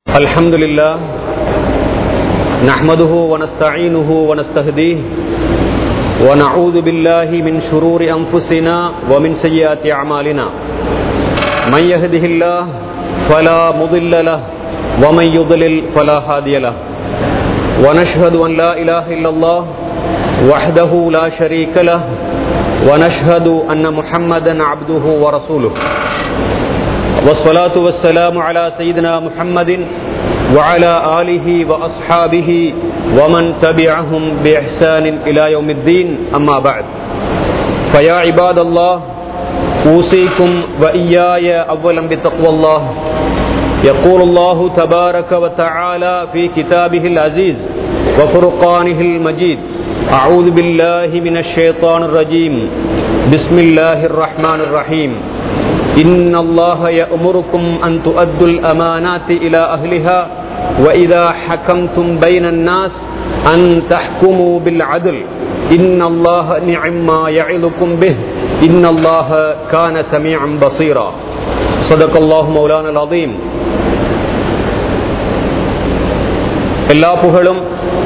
الحمد لله نحمده ونستعينه ونستهديه ونعوذ بالله من شرور أنفسنا ومن سيئات أعمالنا من يهده الله فلا مضل له ومن يضلل فلا هادي له ونشهد أن لا إله إلا الله وحده لا شريك له ونشهد أن محمدا عبده ورسوله والصلاة والسلام على سيدنا محمد وعلى آله وأصحابه ومن تبعهم بإحسان إلى يوم الدين أما بعد فيا عباد الله أوصيكم وإياي أولا بتقوى الله يقول الله تبارك وتعالى في كتابه العزيز وفرقانه المجيد أعوذ بالله من الشيطان الرجيم بسم الله الرحمن الرحيم إن الله يأمركم أن تؤدوا الأمانات إلى أهلها وإذا حكمتم بين الناس أن تحكموا بالعدل إن الله نعم ما يعظكم به إن الله كان سميعا بصيرا صدق الله مولانا العظيم எல்லா புகழும்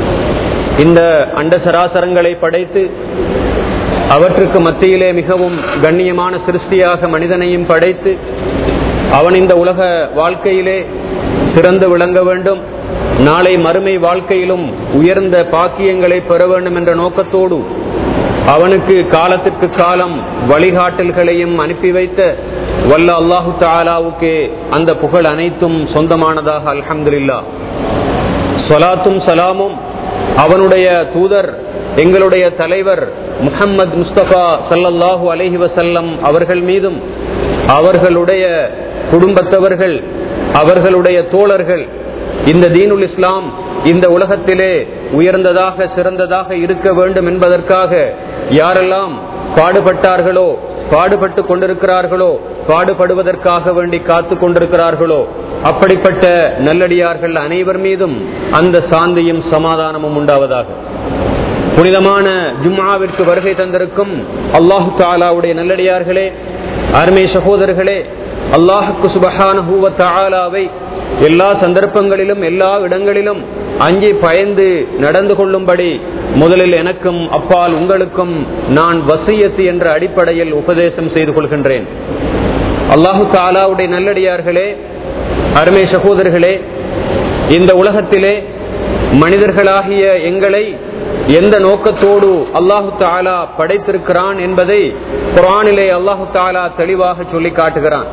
இந்த அண்ட சராசரங்களை படைத்து அவற்றுக்கு மத்தியிலே மிகவும் கண்ணியமான சிருஷ்டியாக மனிதனையும் படைத்து அவன் இந்த உலக வாழ்க்கையிலே சிறந்து விளங்க வேண்டும் நாளை மறுமை வாழ்க்கையிலும் உயர்ந்த பாக்கியங்களை பெற வேண்டும் என்ற நோக்கத்தோடு அவனுக்கு காலத்திற்கு காலம் வழிகாட்டல்களையும் அனுப்பி வைத்த வல்ல அல்லாஹு தாலாவுக்கே அந்த புகழ் அனைத்தும் சொந்தமானதாக அல்ஹம்துல்லா சொலாத்தும் சலாமும் அவனுடைய தூதர் எங்களுடைய தலைவர் முகம்மது முஸ்தபா சல்லல்லாஹூ அலஹி வசல்லம் அவர்கள் மீதும் அவர்களுடைய குடும்பத்தவர்கள் அவர்களுடைய தோழர்கள் இந்த தீனுல் இஸ்லாம் இந்த உலகத்திலே உயர்ந்ததாக சிறந்ததாக இருக்க வேண்டும் என்பதற்காக யாரெல்லாம் பாடுபட்டார்களோ பாடுபட்டு கொண்டிருக்கிறார்களோ பாடுபடுவதற்காக வேண்டி காத்து கொண்டிருக்கிறார்களோ அப்படிப்பட்ட நல்லடியார்கள் அனைவர் மீதும் அந்த சாந்தியும் சமாதானமும் உண்டாவதாக புனிதமான ஜும்மாவிற்கு வருகை தந்திருக்கும் அல்லாஹு தாலாவுடைய நல்லடியார்களே அருமை சகோதரர்களே அல்லாஹுக்கு சுபகான தாலாவை எல்லா சந்தர்ப்பங்களிலும் எல்லா இடங்களிலும் அஞ்சி பயந்து நடந்து கொள்ளும்படி முதலில் எனக்கும் அப்பால் உங்களுக்கும் நான் வசியத்து என்ற அடிப்படையில் உபதேசம் செய்து கொள்கின்றேன் அல்லாஹு தாலாவுடைய நல்லடியார்களே அருமை சகோதரர்களே இந்த உலகத்திலே மனிதர்களாகிய எங்களை எந்த நோக்கத்தோடு அல்லாஹு தாலா படைத்திருக்கிறான் என்பதை குரானிலே அல்லாஹு தாலா தெளிவாக சொல்லி காட்டுகிறான்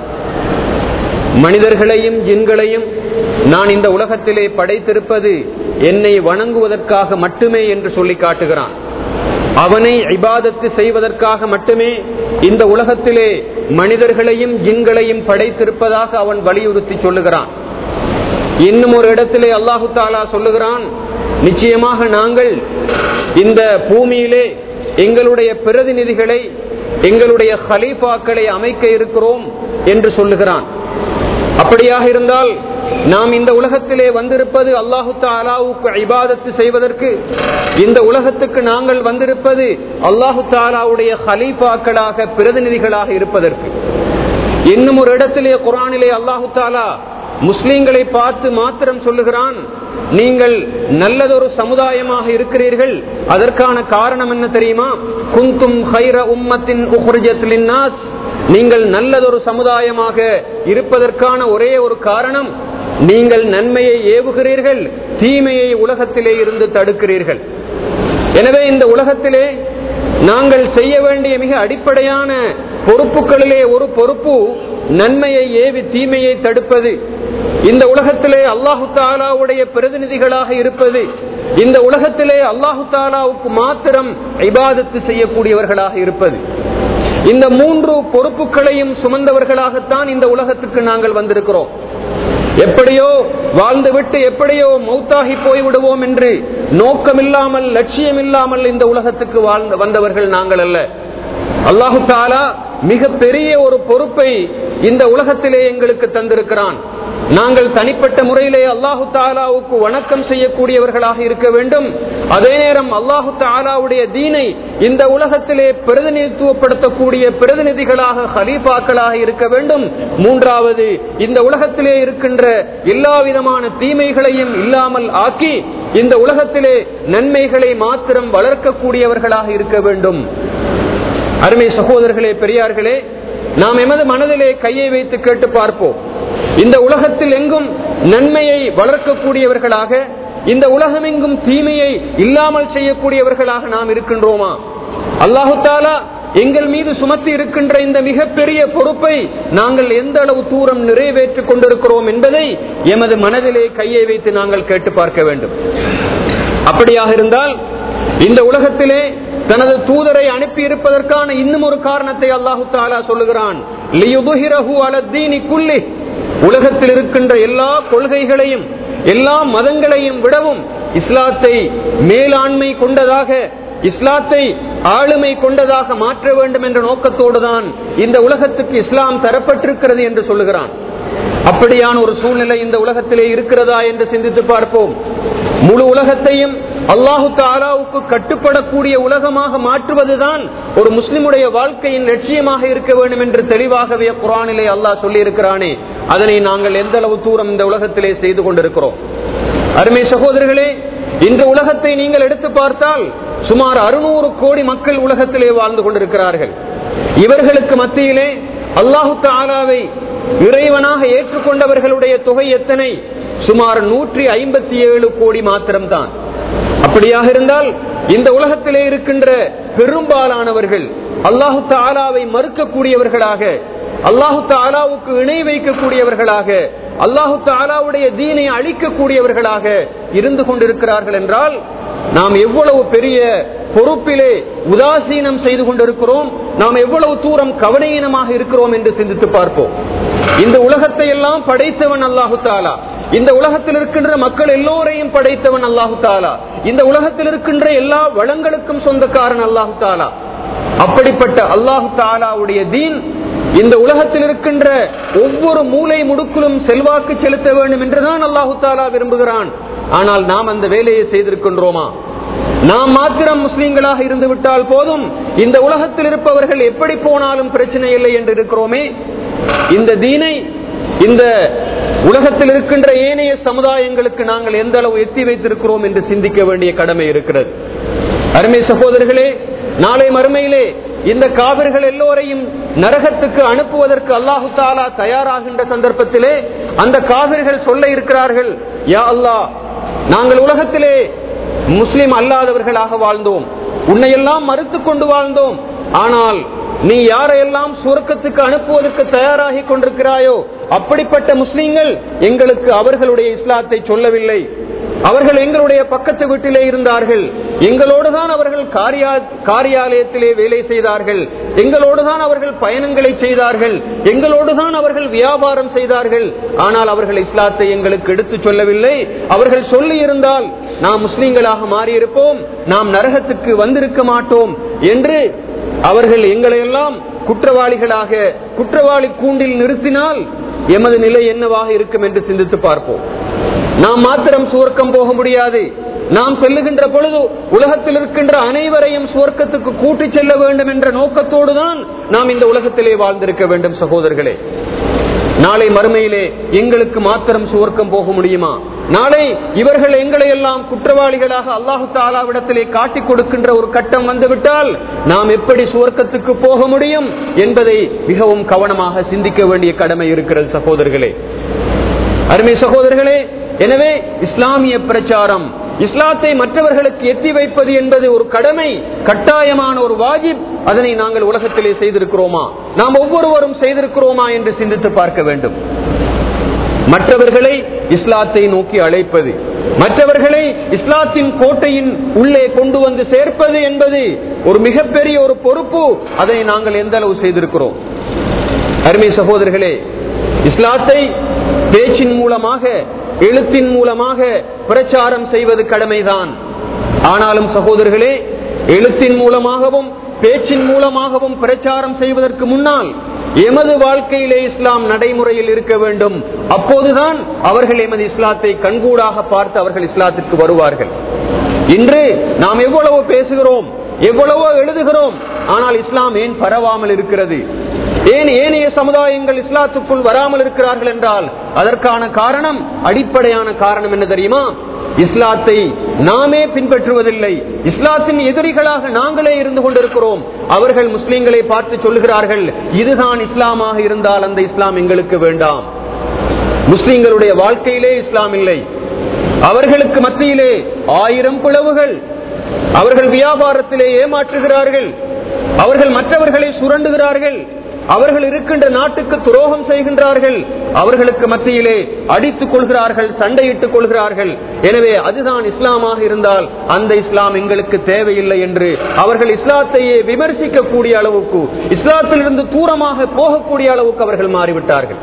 மனிதர்களையும் ஜின்களையும் நான் இந்த உலகத்திலே படைத்திருப்பது என்னை வணங்குவதற்காக மட்டுமே என்று சொல்லி காட்டுகிறான் அவனை இபாதத்து செய்வதற்காக மட்டுமே இந்த உலகத்திலே மனிதர்களையும் ஜின்களையும் படைத்திருப்பதாக அவன் வலியுறுத்தி சொல்லுகிறான் இன்னும் ஒரு இடத்திலே அல்லாஹு தாலா சொல்லுகிறான் நிச்சயமாக நாங்கள் இந்த பூமியிலே எங்களுடைய பிரதிநிதிகளை எங்களுடைய ஹலீஃபாக்களை அமைக்க இருக்கிறோம் என்று சொல்லுகிறான் அப்படியாக இருந்தால் நாம் இந்த உலகத்திலே வந்திருப்பது அல்லாஹு தாலாவுக்கு ஐபாதத்து செய்வதற்கு இந்த உலகத்துக்கு நாங்கள் வந்திருப்பது அல்லாஹு தாலாவுடைய ஹலீஃபாக்களாக பிரதிநிதிகளாக இருப்பதற்கு இன்னும் ஒரு இடத்திலே குரானிலே அல்லாஹு தாலா முஸ்லீம்களை பார்த்து மாத்திரம் சொல்லுகிறான் நீங்கள் நல்லதொரு சமுதாயமாக இருக்கிறீர்கள் அதற்கான காரணம் என்ன தெரியுமா குந்தும் ஹைர உம்மத்தின் நீங்கள் நல்லதொரு சமுதாயமாக இருப்பதற்கான ஒரே ஒரு காரணம் நீங்கள் நன்மையை ஏவுகிறீர்கள் தீமையை உலகத்திலே இருந்து தடுக்கிறீர்கள் எனவே இந்த உலகத்திலே நாங்கள் செய்ய வேண்டிய மிக அடிப்படையான பொறுப்புகளிலே ஒரு பொறுப்பு நன்மையை ஏவி தீமையை தடுப்பது இந்த உலகத்திலே அல்லாஹு தாலாவுடைய பிரதிநிதிகளாக இருப்பது இந்த உலகத்திலே அல்லாஹு தாலாவுக்கு மாத்திரம் ஐபாதத்து செய்யக்கூடியவர்களாக இருப்பது இந்த மூன்று பொறுப்புகளையும் சுமந்தவர்களாகத்தான் இந்த உலகத்துக்கு நாங்கள் வந்திருக்கிறோம் எப்படியோ வாழ்ந்துவிட்டு எப்படியோ மௌத்தாகி போய்விடுவோம் என்று நோக்கமில்லாமல் லட்சியம் இல்லாமல் இந்த உலகத்துக்கு வாழ்ந்து வந்தவர்கள் நாங்கள் அல்ல அல்லாஹு தாலா மிக பெரிய ஒரு பொறுப்பை இந்த உலகத்திலே எங்களுக்கு தந்திருக்கிறான் நாங்கள் தனிப்பட்ட முறையிலே அல்லாஹு தாலாவுக்கு வணக்கம் செய்யக்கூடியவர்களாக இருக்க வேண்டும் அதே நேரம் அல்லாஹு தாலாவுடைய தீனை இந்த உலகத்திலே பிரதிநிதித்துவப்படுத்தக்கூடிய பிரதிநிதிகளாக ஹலீஃபாக்களாக இருக்க வேண்டும் மூன்றாவது இந்த உலகத்திலே இருக்கின்ற எல்லா விதமான தீமைகளையும் இல்லாமல் ஆக்கி இந்த உலகத்திலே நன்மைகளை மாத்திரம் வளர்க்கக்கூடியவர்களாக இருக்க வேண்டும் அருமை சகோதரர்களே பெரியார்களே நாம் எமது மனதிலே கையை வைத்து கேட்டு பார்ப்போம் இந்த உலகத்தில் எங்கும் நன்மையை வளர்க்கக்கூடியவர்களாக இந்த உலகம் எங்கும் தீமையை இல்லாமல் செய்யக்கூடியவர்களாக நாம் இருக்கின்றோமா அல்லாஹு தாலா எங்கள் மீது சுமத்தி இருக்கின்ற இந்த மிகப்பெரிய பொறுப்பை நாங்கள் எந்த அளவு தூரம் நிறைவேற்றிக் கொண்டிருக்கிறோம் என்பதை எமது மனதிலே கையை வைத்து நாங்கள் கேட்டு பார்க்க வேண்டும் அப்படியாக இருந்தால் இந்த உலகத்திலே தனது தூதரை அனுப்பி இருப்பதற்கான இன்னும் ஒரு காரணத்தை அல்லாஹு தாலா சொல்லுகிறான் உலகத்தில் இருக்கின்ற எல்லா கொள்கைகளையும் எல்லா மதங்களையும் விடவும் இஸ்லாத்தை மேலாண்மை கொண்டதாக இஸ்லாத்தை ஆளுமை கொண்டதாக மாற்ற வேண்டும் என்ற நோக்கத்தோடு தான் இந்த உலகத்துக்கு இஸ்லாம் தரப்பட்டிருக்கிறது என்று சொல்லுகிறான் அப்படியான ஒரு சூழ்நிலை இந்த உலகத்திலே இருக்கிறதா என்று சிந்தித்து பார்ப்போம் முழு உலகத்தையும் அல்லாஹு தாலாவுக்கு கட்டுப்படக்கூடிய உலகமாக மாற்றுவதுதான் ஒரு முஸ்லிமுடைய வாழ்க்கையின் லட்சியமாக இருக்க வேண்டும் என்று தெளிவாகவே குரானிலே அல்லாஹ் சொல்லி இருக்கிறானே அதனை நாங்கள் எந்த அளவு தூரம் இந்த உலகத்திலே செய்து கொண்டிருக்கிறோம் அருமை சகோதரர்களே இந்த உலகத்தை நீங்கள் எடுத்து பார்த்தால் சுமார் அறுநூறு கோடி மக்கள் உலகத்திலே வாழ்ந்து கொண்டிருக்கிறார்கள் இவர்களுக்கு மத்தியிலே அல்லாஹு தாலாவை இறைவனாக ஏற்றுக்கொண்டவர்களுடைய தொகை எத்தனை சுமார் நூற்றி ஐம்பத்தி ஏழு கோடி மாத்திரம்தான் அப்படியாக இருந்தால் இந்த உலகத்திலே இருக்கின்ற பெரும்பாலானவர்கள் அல்லாஹு தாலாவை மறுக்கக்கூடியவர்களாக அல்லாஹு தாலாவுக்கு இணை வைக்கக்கூடியவர்களாக அல்லாஹு தாலாவுடைய தீனை அழிக்கக்கூடியவர்களாக இருந்து கொண்டிருக்கிறார்கள் என்றால் நாம் எவ்வளவு பெரிய பொறுப்பிலே உதாசீனம் செய்து கொண்டிருக்கிறோம் நாம் எவ்வளவு தூரம் கவனீனமாக இருக்கிறோம் என்று சிந்தித்து பார்ப்போம் இந்த உலகத்தை எல்லாம் படைத்தவன் அல்லாஹு தாலா இந்த உலகத்தில் இருக்கின்ற மக்கள் எல்லோரையும் படைத்தவன் அல்லாஹு தாலா இந்த உலகத்தில் இருக்கின்ற எல்லா வளங்களுக்கும் சொந்தக்காரன் அல்லாஹு தாலா அப்படிப்பட்ட அல்லாஹு தாலாவுடைய தீன் இந்த உலகத்தில் இருக்கின்ற ஒவ்வொரு மூளை முடுக்கிலும் செல்வாக்கு செலுத்த வேண்டும் என்றுதான் அல்லாஹு தாலா விரும்புகிறான் ஆனால் நாம் அந்த வேலையை செய்திருக்கின்றோமா நாம் மாத்திரம் முஸ்லீம்களாக இருந்து விட்டால் போதும் இந்த உலகத்தில் இருப்பவர்கள் எப்படி போனாலும் பிரச்சனை இல்லை என்று இருக்கிறோமே இந்த தீனை இந்த உலகத்தில் இருக்கின்ற ஏனைய சமுதாயங்களுக்கு நாங்கள் எந்த அளவு எத்தி வைத்திருக்கிறோம் என்று சிந்திக்க வேண்டிய கடமை இருக்கிறது அருமை சகோதரர்களே நாளை மறுமையிலே இந்த காவிர்கள் எல்லோரையும் நரகத்துக்கு அனுப்புவதற்கு அல்லாஹு தாலா தயாராகின்ற சந்தர்ப்பத்திலே அந்த காவிர்கள் சொல்ல இருக்கிறார்கள் யா அல்லாஹ் நாங்கள் உலகத்திலே முஸ்லிம் அல்லாதவர்களாக வாழ்ந்தோம் உன்னையெல்லாம் மறுத்து கொண்டு வாழ்ந்தோம் ஆனால் நீ யாரையெல்லாம் சுரக்கத்துக்கு அனுப்புவதற்கு தயாராகி கொண்டிருக்கிறாயோ அப்படிப்பட்ட முஸ்லீம்கள் எங்களுக்கு அவர்களுடைய இஸ்லாத்தை சொல்லவில்லை அவர்கள் எங்களுடைய பக்கத்து வீட்டிலே இருந்தார்கள் எங்களோடு தான் அவர்கள் காரியாலயத்திலே வேலை செய்தார்கள் எங்களோடு தான் அவர்கள் பயணங்களை செய்தார்கள் எங்களோடு தான் அவர்கள் வியாபாரம் செய்தார்கள் ஆனால் அவர்கள் இஸ்லாத்தை எங்களுக்கு எடுத்து சொல்லவில்லை அவர்கள் சொல்லி இருந்தால் நாம் முஸ்லீம்களாக மாறியிருப்போம் நாம் நரகத்துக்கு வந்திருக்க மாட்டோம் என்று அவர்கள் எங்களையெல்லாம் குற்றவாளிகளாக குற்றவாளி கூண்டில் நிறுத்தினால் எமது நிலை என்னவாக இருக்கும் என்று சிந்தித்து பார்ப்போம் நாம் மாத்திரம் சுவர்க்கம் போக முடியாது நாம் செல்லுகின்ற பொழுது உலகத்தில் இருக்கின்ற அனைவரையும் சுவர்க்கத்துக்கு கூட்டி செல்ல வேண்டும் என்ற நோக்கத்தோடு தான் நாம் இந்த உலகத்திலே வாழ்ந்திருக்க வேண்டும் சகோதரர்களே நாளை மறுமையிலே எங்களுக்கு மாத்திரம் சுவர்க்கம் போக முடியுமா நாளை இவர்கள் எங்களை எல்லாம் குற்றவாளிகளாக அல்லாஹு தாலாவிடத்திலே காட்டிக் கொடுக்கின்ற ஒரு கட்டம் வந்துவிட்டால் நாம் எப்படி சுவர்க்கத்துக்கு போக முடியும் என்பதை மிகவும் கவனமாக சிந்திக்க வேண்டிய கடமை இருக்கிறது சகோதரர்களே அருமை சகோதரர்களே எனவே இஸ்லாமிய பிரச்சாரம் இஸ்லாத்தை மற்றவர்களுக்கு எத்தி வைப்பது என்பது ஒரு கடமை கட்டாயமான ஒரு வாஜிப் அதனை நாங்கள் உலகத்திலே செய்திருக்கிறோமா நாம் ஒவ்வொருவரும் செய்திருக்கிறோமா என்று சிந்தித்து பார்க்க வேண்டும் மற்றவர்களை இஸ்லாத்தை நோக்கி அழைப்பது மற்றவர்களை இஸ்லாத்தின் கோட்டையின் உள்ளே கொண்டு வந்து சேர்ப்பது என்பது ஒரு மிகப்பெரிய ஒரு பொறுப்பு அதனை நாங்கள் எந்த அளவு செய்திருக்கிறோம் அருமை சகோதரர்களே இஸ்லாத்தை பேச்சின் மூலமாக எழுத்தின் மூலமாக பிரச்சாரம் செய்வது கடமைதான் ஆனாலும் சகோதரர்களே எழுத்தின் மூலமாகவும் பேச்சின் மூலமாகவும் பிரச்சாரம் செய்வதற்கு முன்னால் எமது வாழ்க்கையிலே இஸ்லாம் நடைமுறையில் இருக்க வேண்டும் அப்போதுதான் அவர்கள் எமது இஸ்லாத்தை கண்கூடாக பார்த்து அவர்கள் இஸ்லாத்திற்கு வருவார்கள் இன்று நாம் எவ்வளவு பேசுகிறோம் எவ்வளவோ எழுதுகிறோம் ஆனால் இஸ்லாம் ஏன் பரவாமல் இருக்கிறது ஏன் ஏனைய சமுதாயங்கள் இஸ்லாத்துக்குள் வராமல் இருக்கிறார்கள் என்றால் அதற்கான காரணம் அடிப்படையான காரணம் என்ன தெரியுமா இஸ்லாத்தை நாமே பின்பற்றுவதில்லை இஸ்லாத்தின் எதிரிகளாக நாங்களே இருந்து கொண்டிருக்கிறோம் அவர்கள் முஸ்லிம்களை பார்த்து சொல்லுகிறார்கள் இதுதான் இஸ்லாமாக இருந்தால் அந்த இஸ்லாம் எங்களுக்கு வேண்டாம் முஸ்லிம்களுடைய வாழ்க்கையிலே இஸ்லாம் இல்லை அவர்களுக்கு மத்தியிலே ஆயிரம் பிளவுகள் அவர்கள் வியாபாரத்திலே ஏமாற்றுகிறார்கள் அவர்கள் மற்றவர்களை சுரண்டுகிறார்கள் அவர்கள் இருக்கின்ற நாட்டுக்கு துரோகம் செய்கின்றார்கள் அவர்களுக்கு மத்தியிலே அடித்துக் கொள்கிறார்கள் சண்டையிட்டுக் கொள்கிறார்கள் எனவே அதுதான் இஸ்லாமாக இருந்தால் அந்த இஸ்லாம் எங்களுக்கு தேவையில்லை என்று அவர்கள் இஸ்லாத்தையே விமர்சிக்கக்கூடிய அளவுக்கு இஸ்லாத்திலிருந்து தூரமாக போகக்கூடிய அளவுக்கு அவர்கள் மாறிவிட்டார்கள்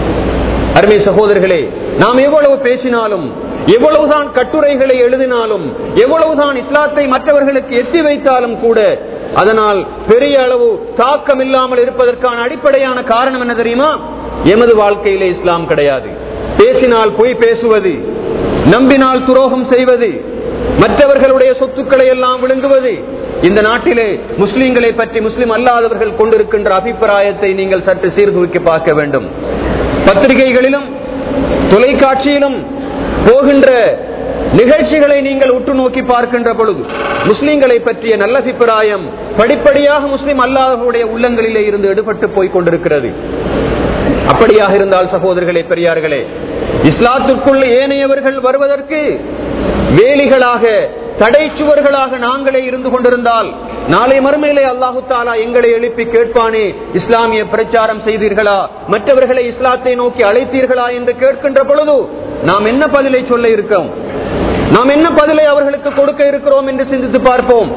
அருமை சகோதரர்களே நாம் எவ்வளவு பேசினாலும் எவ்வளவுதான் கட்டுரைகளை எழுதினாலும் எவ்வளவுதான் இஸ்லாத்தை மற்றவர்களுக்கு எத்தி வைத்தாலும் கூட அதனால் பெரிய அளவு தாக்கம் இல்லாமல் இருப்பதற்கான அடிப்படையான காரணம் என்ன தெரியுமா எமது வாழ்க்கையிலே இஸ்லாம் கிடையாது பேசினால் பொய் பேசுவது நம்பினால் துரோகம் செய்வது மற்றவர்களுடைய சொத்துக்களை எல்லாம் விழுங்குவது இந்த நாட்டிலே முஸ்லிம்களை பற்றி முஸ்லிம் அல்லாதவர்கள் கொண்டிருக்கின்ற அபிப்பிராயத்தை நீங்கள் சற்று சீர்தூக்கி பார்க்க வேண்டும் பத்திரிகைகளிலும் தொலைக்காட்சியிலும் போகின்ற நிகழ்ச்சிகளை நீங்கள் உற்று நோக்கி பார்க்கின்ற பொழுது முஸ்லிம்களை பற்றிய நல்ல அபிப்பிராயம் படிப்படியாக முஸ்லிம் அல்லாதவர்களுடைய உள்ளங்களிலே இருந்து எடுபட்டு போய் கொண்டிருக்கிறது அப்படியாக இருந்தால் சகோதரர்களே பெரியார்களே இஸ்லாத்திற்குள்ள ஏனையவர்கள் வருவதற்கு வேலிகளாக தடை சுவர்களாக நாங்களே இருந்து கொண்டிருந்தால் நாளை மறுமையிலே அல்லாஹு தாலா எங்களை எழுப்பி கேட்பானே இஸ்லாமிய பிரச்சாரம் செய்தீர்களா மற்றவர்களை இஸ்லாத்தை நோக்கி அழைத்தீர்களா என்று கேட்கின்ற பொழுது நாம் என்ன பதிலை சொல்ல இருக்கோம் நாம் என்ன பதிலை அவர்களுக்கு கொடுக்க இருக்கிறோம் என்று சிந்தித்து பார்ப்போம்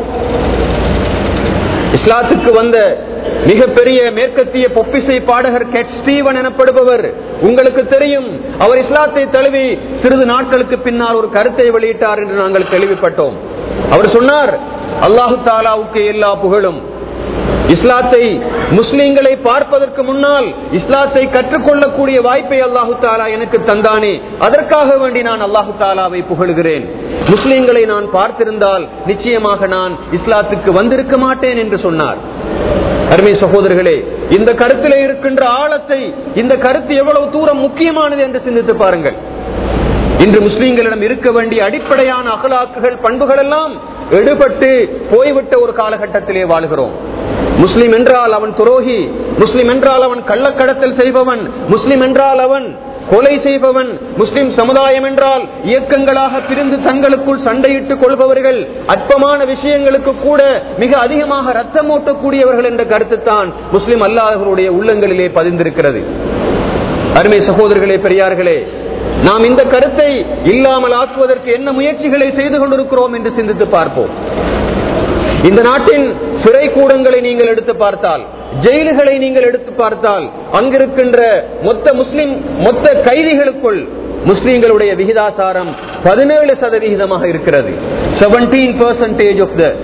இஸ்லாத்துக்கு வந்த மிகப்பெரிய மேற்கத்திய பொப்பிசை பாடகர் கெட் ஸ்டீவன் எனப்படுபவர் உங்களுக்கு தெரியும் அவர் இஸ்லாத்தை தழுவி சிறிது நாட்களுக்கு பின்னால் ஒரு கருத்தை வெளியிட்டார் என்று நாங்கள் கேள்விப்பட்டோம் அவர் சொன்னார் அல்லாஹு தாலாவுக்கு எல்லா புகழும் இஸ்லாத்தை முஸ்லிம்களை பார்ப்பதற்கு முன்னால் இஸ்லாத்தை கற்றுக்கொள்ளக்கூடிய வாய்ப்பை அல்லாஹு தாலா எனக்கு தந்தானே அதற்காக வேண்டி நான் அல்லாஹு தாலாவை புகழுகிறேன் முஸ்லிம்களை நான் பார்த்திருந்தால் நிச்சயமாக நான் இஸ்லாத்துக்கு வந்திருக்க மாட்டேன் என்று சொன்னார் அருமை சகோதரர்களே இந்த கருத்திலே இருக்கின்ற ஆழத்தை இந்த கருத்து எவ்வளவு தூரம் முக்கியமானது என்று சிந்தித்து பாருங்கள் இன்று முஸ்லிம்களிடம் இருக்க வேண்டிய அடிப்படையான அகலாக்குகள் பண்புகள் எல்லாம் எடுபட்டு போய்விட்ட ஒரு காலகட்டத்திலே வாழ்கிறோம் முஸ்லிம் என்றால் அவன் துரோகி முஸ்லிம் என்றால் அவன் கள்ளக்கடத்தல் செய்பவன் முஸ்லிம் என்றால் அவன் கொலை செய்பவன் முஸ்லிம் சமுதாயம் என்றால் இயக்கங்களாக பிரிந்து தங்களுக்குள் சண்டையிட்டுக் கொள்பவர்கள் அற்பமான விஷயங்களுக்கு கூட மிக அதிகமாக ரத்தம் ஓட்டக்கூடியவர்கள் என்ற கருத்து தான் முஸ்லிம் அல்லாதவர்களுடைய உள்ளங்களிலே பதிந்திருக்கிறது அருமை சகோதரர்களே பெரியார்களே நாம் இந்த கருத்தை இல்லாமல் ஆக்குவதற்கு என்ன முயற்சிகளை செய்து கொண்டிருக்கிறோம் என்று சிந்தித்து பார்ப்போம் இந்த நாட்டின் சிறை கூடங்களை நீங்கள் எடுத்து பார்த்தால் ஜெயில்களை நீங்கள் எடுத்து பார்த்தால் அங்கிருக்கின்ற மொத்த முஸ்லிம் மொத்த கைதிகளுக்குள் முஸ்லிம்களுடைய விகிதாசாரம் பதினேழு சதவிகிதமாக இருக்கிறது செவன்டீன் பர்சன்டேஜ் ஆஃப் த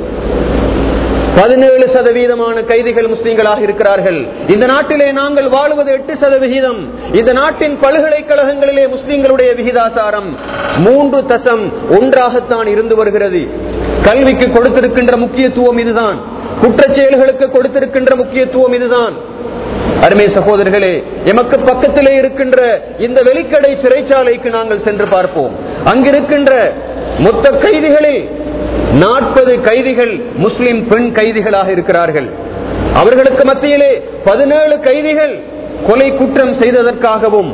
பதினேழு சதவீதமான கைதிகள் முஸ்லிம்களாக இருக்கிறார்கள் இந்த நாட்டிலே நாங்கள் வாழுவது எட்டு சதவிகிதம் இந்த நாட்டின் பல்கலைக்கழகங்களிலே முஸ்லிம்களுடைய விகிதாசாரம் மூன்று தசம் ஒன்றாகத்தான் இருந்து வருகிறது கல்விக்கு கொடுத்திருக்கின்ற முக்கியத்துவம் இதுதான் குற்றச்செயல்களுக்கு கொடுத்திருக்கின்ற முக்கியத்துவம் இதுதான் அருமை சகோதரர்களே எமக்கு பக்கத்திலே இருக்கின்ற இந்த வெளிக்கடை சிறைச்சாலைக்கு நாங்கள் சென்று பார்ப்போம் அங்கிருக்கின்ற மொத்த கைதிகளில் நாற்பது கைதிகள் முஸ்லிம் பெண் கைதிகளாக இருக்கிறார்கள் அவர்களுக்கு மத்தியிலே பதினேழு கைதிகள் கொலை குற்றம் செய்ததற்காகவும்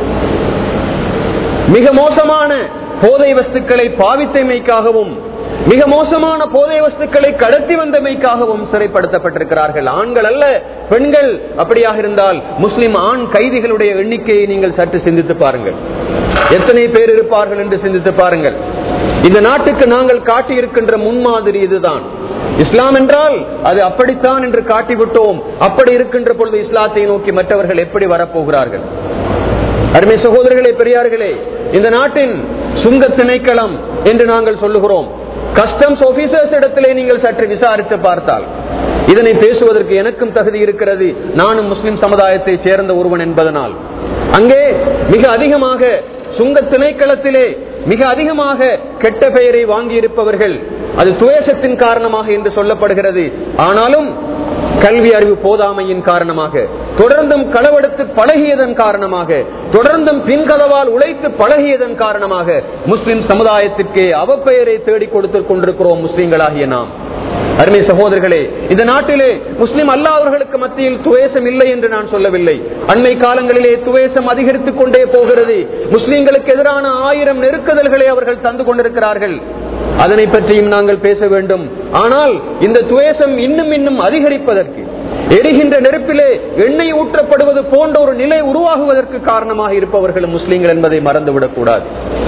மிக மோசமான போதை வஸ்துக்களை பாவித்தமைக்காகவும் மிக மோசமான போதை வஸ்துக்களை கடத்தி வந்தமைக்காகவும் சிறைப்படுத்தப்பட்டிருக்கிறார்கள் ஆண்கள் அல்ல பெண்கள் அப்படியாக இருந்தால் முஸ்லிம் ஆண் கைதிகளுடைய எண்ணிக்கையை நீங்கள் சற்று சிந்தித்து பாருங்கள் எத்தனை பேர் இருப்பார்கள் என்று சிந்தித்து பாருங்கள் இந்த நாட்டுக்கு நாங்கள் காட்டி இருக்கின்ற முன்மாதிரி இதுதான் இஸ்லாம் என்றால் அது அப்படித்தான் என்று காட்டிவிட்டோம் அப்படி இருக்கின்ற பொழுது இஸ்லாத்தை நோக்கி மற்றவர்கள் எப்படி வரப்போகிறார்கள் அருமை சகோதரர்களே பெரியார்களே இந்த நாட்டின் சுங்க திணைக்களம் என்று நாங்கள் சொல்லுகிறோம் கஸ்டம்ஸ் ஆபீசர்ஸ் இடத்திலே நீங்கள் சற்று விசாரித்து பார்த்தால் இதனை பேசுவதற்கு எனக்கும் தகுதி இருக்கிறது நானும் முஸ்லிம் சமுதாயத்தை சேர்ந்த ஒருவன் என்பதனால் அங்கே மிக அதிகமாக சுங்க திணைக்களத்திலே மிக அதிகமாக கெட்ட பெயரை வாங்கி இருப்பவர்கள் அது துவேஷத்தின் காரணமாக என்று சொல்லப்படுகிறது ஆனாலும் கல்வி அறிவு போதாமையின் காரணமாக தொடர்ந்தும் களவெடுத்து பழகியதன் காரணமாக தொடர்ந்தும் பின்கதவால் உழைத்து பழகியதன் காரணமாக முஸ்லிம் சமுதாயத்திற்கே அவப்பெயரை தேடிக் கொடுத்துக் கொண்டிருக்கிறோம் முஸ்லிம்களாகிய நாம் அருமை சகோதரர்களே இந்த நாட்டிலே முஸ்லிம் அல்லாதவர்களுக்கு மத்தியில் துவேசம் இல்லை என்று நான் சொல்லவில்லை அண்மை காலங்களிலே துவேசம் அதிகரித்துக் கொண்டே போகிறது முஸ்லிம்களுக்கு எதிரான ஆயிரம் நெருக்குதல்களை அவர்கள் தந்து கொண்டிருக்கிறார்கள் அதனை பற்றியும் நாங்கள் பேச வேண்டும் ஆனால் இந்த துவேசம் இன்னும் இன்னும் அதிகரிப்பதற்கு எரிகின்ற நெருப்பிலே எண்ணெய் ஊற்றப்படுவது போன்ற ஒரு நிலை உருவாகுவதற்கு காரணமாக இருப்பவர்கள் முஸ்லிம்கள் என்பதை மறந்துவிடக் கூடாது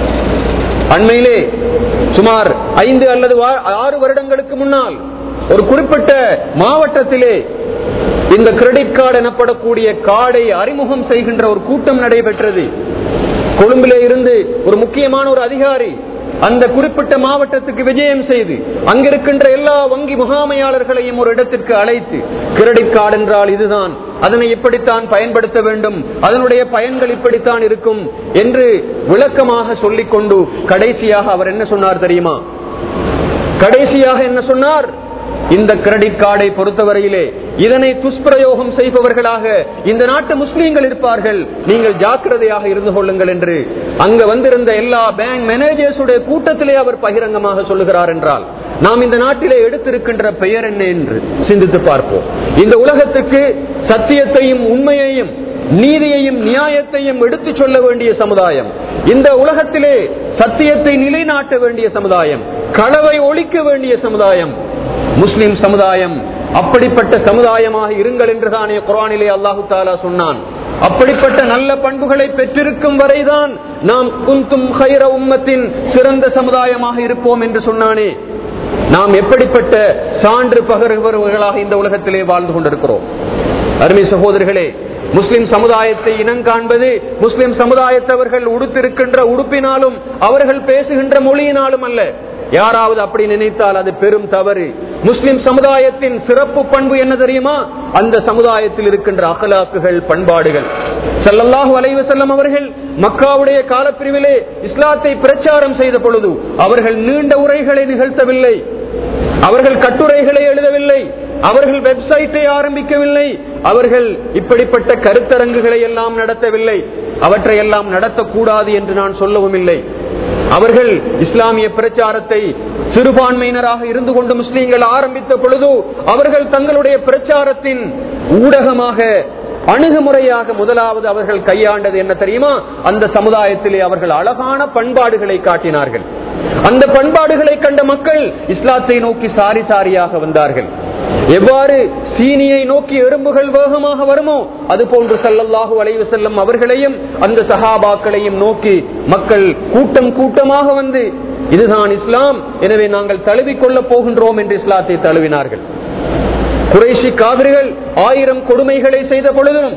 அண்மையிலே சுமார் ஐந்து அல்லது ஆறு வருடங்களுக்கு முன்னால் ஒரு குறிப்பிட்ட மாவட்டத்திலே இந்த கிரெடிட் கார்டு எனப்படக்கூடிய கார்டை அறிமுகம் செய்கின்ற ஒரு கூட்டம் நடைபெற்றது கொழும்பிலே இருந்து ஒரு முக்கியமான ஒரு அதிகாரி அந்த குறிப்பிட்ட மாவட்டத்துக்கு விஜயம் செய்து அங்கிருக்கின்ற எல்லா வங்கி முகாமையாளர்களையும் ஒரு இடத்திற்கு அழைத்து கிரெடிட் கார்டு என்றால் இதுதான் அதனை இப்படித்தான் பயன்படுத்த வேண்டும் அதனுடைய பயன்கள் இப்படித்தான் இருக்கும் என்று விளக்கமாக சொல்லிக் கொண்டு கடைசியாக அவர் என்ன சொன்னார் தெரியுமா கடைசியாக என்ன சொன்னார் இந்த கிரெடிட் கார்டை பொறுத்தவரையிலே இதனை துஷ்பிரயோகம் செய்பவர்களாக இந்த நாட்டு முஸ்லீம்கள் இருப்பார்கள் நீங்கள் ஜாக்கிரதையாக இருந்து கொள்ளுங்கள் என்று அங்க வந்திருந்த எல்லா பேங்க் மேனேஜர்ஸுடைய கூட்டத்திலே அவர் பகிரங்கமாக சொல்லுகிறார் என்றால் நாம் இந்த நாட்டிலே எடுத்திருக்கின்ற பெயர் என்ன என்று சிந்தித்து பார்ப்போம் இந்த உலகத்துக்கு சத்தியத்தையும் உண்மையையும் நீதியையும் நியாயத்தையும் எடுத்து சொல்ல வேண்டிய சமுதாயம் இந்த உலகத்திலே சத்தியத்தை நிலைநாட்ட வேண்டிய சமுதாயம் களவை ஒழிக்க வேண்டிய சமுதாயம் முஸ்லிம் சமுதாயம் அப்படிப்பட்ட சமுதாயமாக இருங்கள் என்றுதானே குரானிலே அல்லாஹு தாலா சொன்னான் அப்படிப்பட்ட நல்ல பண்புகளை பெற்றிருக்கும் வரைதான் நாம் குந்தும் ஹைர உம்மத்தின் சிறந்த சமுதாயமாக இருப்போம் என்று சொன்னானே நாம் எப்படிப்பட்ட சான்று பகருபவர்களாக இந்த உலகத்திலே வாழ்ந்து கொண்டிருக்கிறோம் அருமை சகோதரர்களே முஸ்லிம் சமுதாயத்தை இனம் காண்பது முஸ்லிம் சமுதாயத்தவர்கள் உடுத்திருக்கின்ற உடுப்பினாலும் அவர்கள் பேசுகின்ற மொழியினாலும் அல்ல யாராவது அப்படி நினைத்தால் அது பெரும் தவறு முஸ்லிம் சமுதாயத்தின் சிறப்பு பண்பு என்ன தெரியுமா அந்த சமுதாயத்தில் இருக்கின்ற அகலாக்குகள் பண்பாடுகள் சல்லல்லாஹு அலைவு செல்லம் அவர்கள் மக்காவுடைய காலப்பிரிவிலே இஸ்லாத்தை பிரச்சாரம் செய்த பொழுது அவர்கள் நீண்ட உரைகளை நிகழ்த்தவில்லை அவர்கள் கட்டுரைகளை எழுதவில்லை அவர்கள் வெப்சைட்டை ஆரம்பிக்கவில்லை அவர்கள் இப்படிப்பட்ட கருத்தரங்குகளை எல்லாம் நடத்தவில்லை அவற்றை எல்லாம் நடத்தக்கூடாது என்று நான் சொல்லவும் இல்லை அவர்கள் இஸ்லாமிய பிரச்சாரத்தை சிறுபான்மையினராக இருந்து கொண்டு முஸ்லீம்கள் ஆரம்பித்த பொழுது அவர்கள் தங்களுடைய பிரச்சாரத்தின் ஊடகமாக அணுகுமுறையாக முதலாவது அவர்கள் கையாண்டது என்ன தெரியுமா அந்த சமுதாயத்திலே அவர்கள் அழகான பண்பாடுகளை காட்டினார்கள் அந்த பண்பாடுகளை கண்ட மக்கள் இஸ்லாத்தை நோக்கி சாரி சாரியாக வந்தார்கள் எவ்வாறு சீனியை நோக்கி எறும்புகள் வேகமாக வருமோ அது போன்று சல்லல்லாஹு அலைவு செல்லும் அவர்களையும் அந்த சஹாபாக்களையும் நோக்கி மக்கள் கூட்டம் கூட்டமாக வந்து இதுதான் இஸ்லாம் எனவே நாங்கள் தழுவிக் கொள்ளப் போகின்றோம் என்று இஸ்லாத்தை தழுவினார்கள் குறைஷி காவிரிகள் ஆயிரம் கொடுமைகளை செய்த பொழுதும்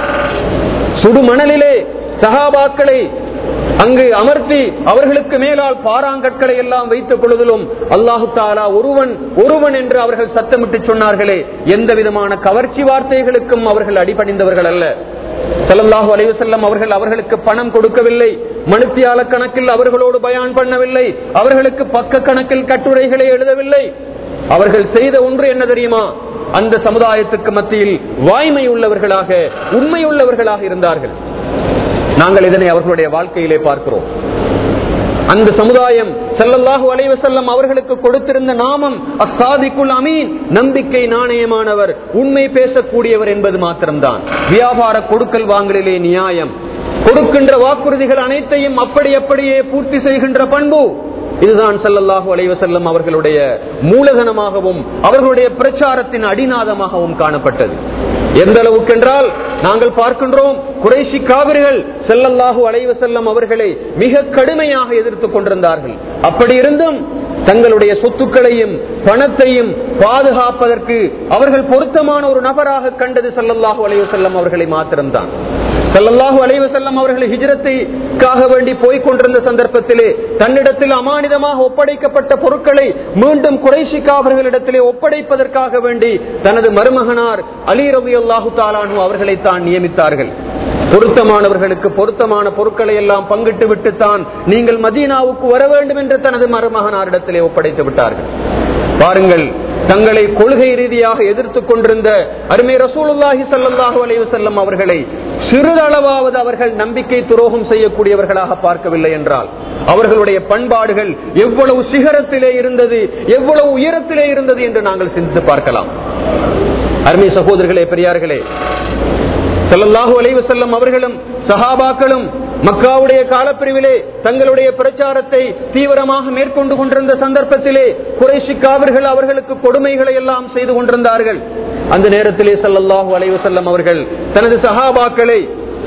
சுடுமணலிலே சஹாபாக்களை அங்கு அமர்த்தி அவர்களுக்கு மேலால் பாறாங்கற்களை எல்லாம் வைத்த பொழுதிலும் அல்லாஹு தாலா ஒருவன் ஒருவன் என்று அவர்கள் சத்தமிட்டு சொன்னார்களே எந்த விதமான கவர்ச்சி வார்த்தைகளுக்கும் அவர்கள் அடிபணிந்தவர்கள் அல்ல சல்லல்லாஹு அலைவசல்லம் அவர்கள் அவர்களுக்கு பணம் கொடுக்கவில்லை மனுத்தியால கணக்கில் அவர்களோடு பயான் பண்ணவில்லை அவர்களுக்கு பக்க கணக்கில் கட்டுரைகளை எழுதவில்லை அவர்கள் செய்த ஒன்று என்ன தெரியுமா அந்த சமுதாயத்துக்கு மத்தியில் வாய்மை உள்ளவர்களாக உண்மை உள்ளவர்களாக இருந்தார்கள் நாங்கள் இதனை அவர்களுடைய வாழ்க்கையிலே பார்க்கிறோம் அந்த சமுதாயம் செல்லல்லாஹு அலைவசல்லம் அவர்களுக்கு கொடுத்திருந்த நாமம் அசாதிக்குள் அமீன் நம்பிக்கை நாணயமானவர் உண்மை பேசக்கூடியவர் என்பது மாத்திரம்தான் வியாபார கொடுக்கல் வாங்கலிலே நியாயம் கொடுக்கின்ற வாக்குறுதிகள் அனைத்தையும் அப்படி அப்படியே பூர்த்தி செய்கின்ற பண்பு இதுதான் சல்லல்லாஹு அலைவசல்லம் அவர்களுடைய மூலதனமாகவும் அவர்களுடைய பிரச்சாரத்தின் அடிநாதமாகவும் காணப்பட்டது எந்த அளவுக்கு என்றால் நாங்கள் பார்க்கின்றோம் குறைசி காவிரிகள் செல்லல்லாஹு அலைவசல்லம் அவர்களை மிக கடுமையாக எதிர்த்துக் கொண்டிருந்தார்கள் அப்படி இருந்தும் தங்களுடைய சொத்துக்களையும் பணத்தையும் பாதுகாப்பதற்கு அவர்கள் பொருத்தமான ஒரு நபராக கண்டது சல்லல்லாஹு அலைவசல்லம் அவர்களை மாத்திரம்தான் ஸல்லல்லாஹு அலைஹி வஸல்லம் அவர்கள் ஹிஜ்ரத்துக்காக வேண்டி போய்க் கொண்டிருந்த சந்தர்ப்பத்திலே தன்னிடத்தில் அமானிதமாக ஒப்படைக்கப்பட்ட பொருட்களை மீண்டும் குறைஷிக்கா அவர்களிடத்திலே ஒப்படைப்பதற்காக வேண்டி தனது மருமகனார் அலி ரலியல்லாஹு தாலானு அவர்களை தான் நியமித்தார்கள் பொருத்தமானவர்களுக்கு பொருத்தமான பொருட்களை எல்லாம் பங்கிட்டு விட்டுத்தான் நீங்கள் மதீனாவுக்கு வர வேண்டும் என்று தனது மருமகனாரிடத்திலே ஒப்படைத்து விட்டார்கள் பாருங்கள் தங்களை கொள்கை ரீதியாக எதிர்த்துக் கொண்டிருந்த அருமை ரசூலுல்லாஹி ஸல்லல்லாஹு அலைஹி வஸல்லம் அவர்களை சிறிதளவாவது அவர்கள் நம்பிக்கை துரோகம் செய்யக்கூடியவர்களாக பார்க்கவில்லை என்றால் அவர்களுடைய பண்பாடுகள் எவ்வளவு சிகரத்திலே இருந்தது எவ்வளவு உயரத்திலே இருந்தது என்று நாங்கள் சிந்தித்து பார்க்கலாம் அருமை சகோதரர்களே பெரியார்களே ஸல்லல்லாஹு அலைஹி வஸல்லம் அவர்களும் சஹாபாக்களும் மக்காவுடைய காலப்பிரிவிலே தங்களுடைய பிரச்சாரத்தை தீவிரமாக மேற்கொண்டு கொண்டிருந்த சந்தர்ப்பத்திலே குறைஷிக்காவர்கள் அவர்களுக்கு கொடுமைகளை எல்லாம் செய்து கொண்டிருந்தார்கள் அந்த நேரத்திலே ஸல்லல்லாஹு அலைஹி வஸல்லம் அவர்கள் தனது சஹாபாக்களை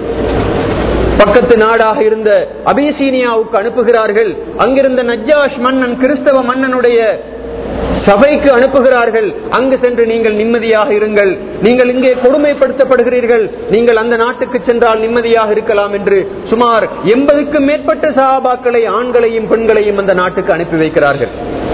பக்கத்து நாடாக இருந்த அபிசீனியாவுக்கு அனுப்புகிறார்கள் அங்கிருந்த நஜ்ஜாஷ் மன்னன் கிறிஸ்தவ மன்னனுடைய சபைக்கு அனுப்புகிறார்கள் அங்கு சென்று நீங்கள் நிம்மதியாக இருங்கள் நீங்கள் இங்கே கொடுமைப்படுத்தப்படுகிறீர்கள் நீங்கள் அந்த நாட்டுக்கு சென்றால் நிம்மதியாக இருக்கலாம் என்று சுமார் எண்பதுக்கும் மேற்பட்ட சஹாபாக்களை ஆண்களையும் பெண்களையும் அந்த நாட்டுக்கு அனுப்பி வைக்கிறார்கள்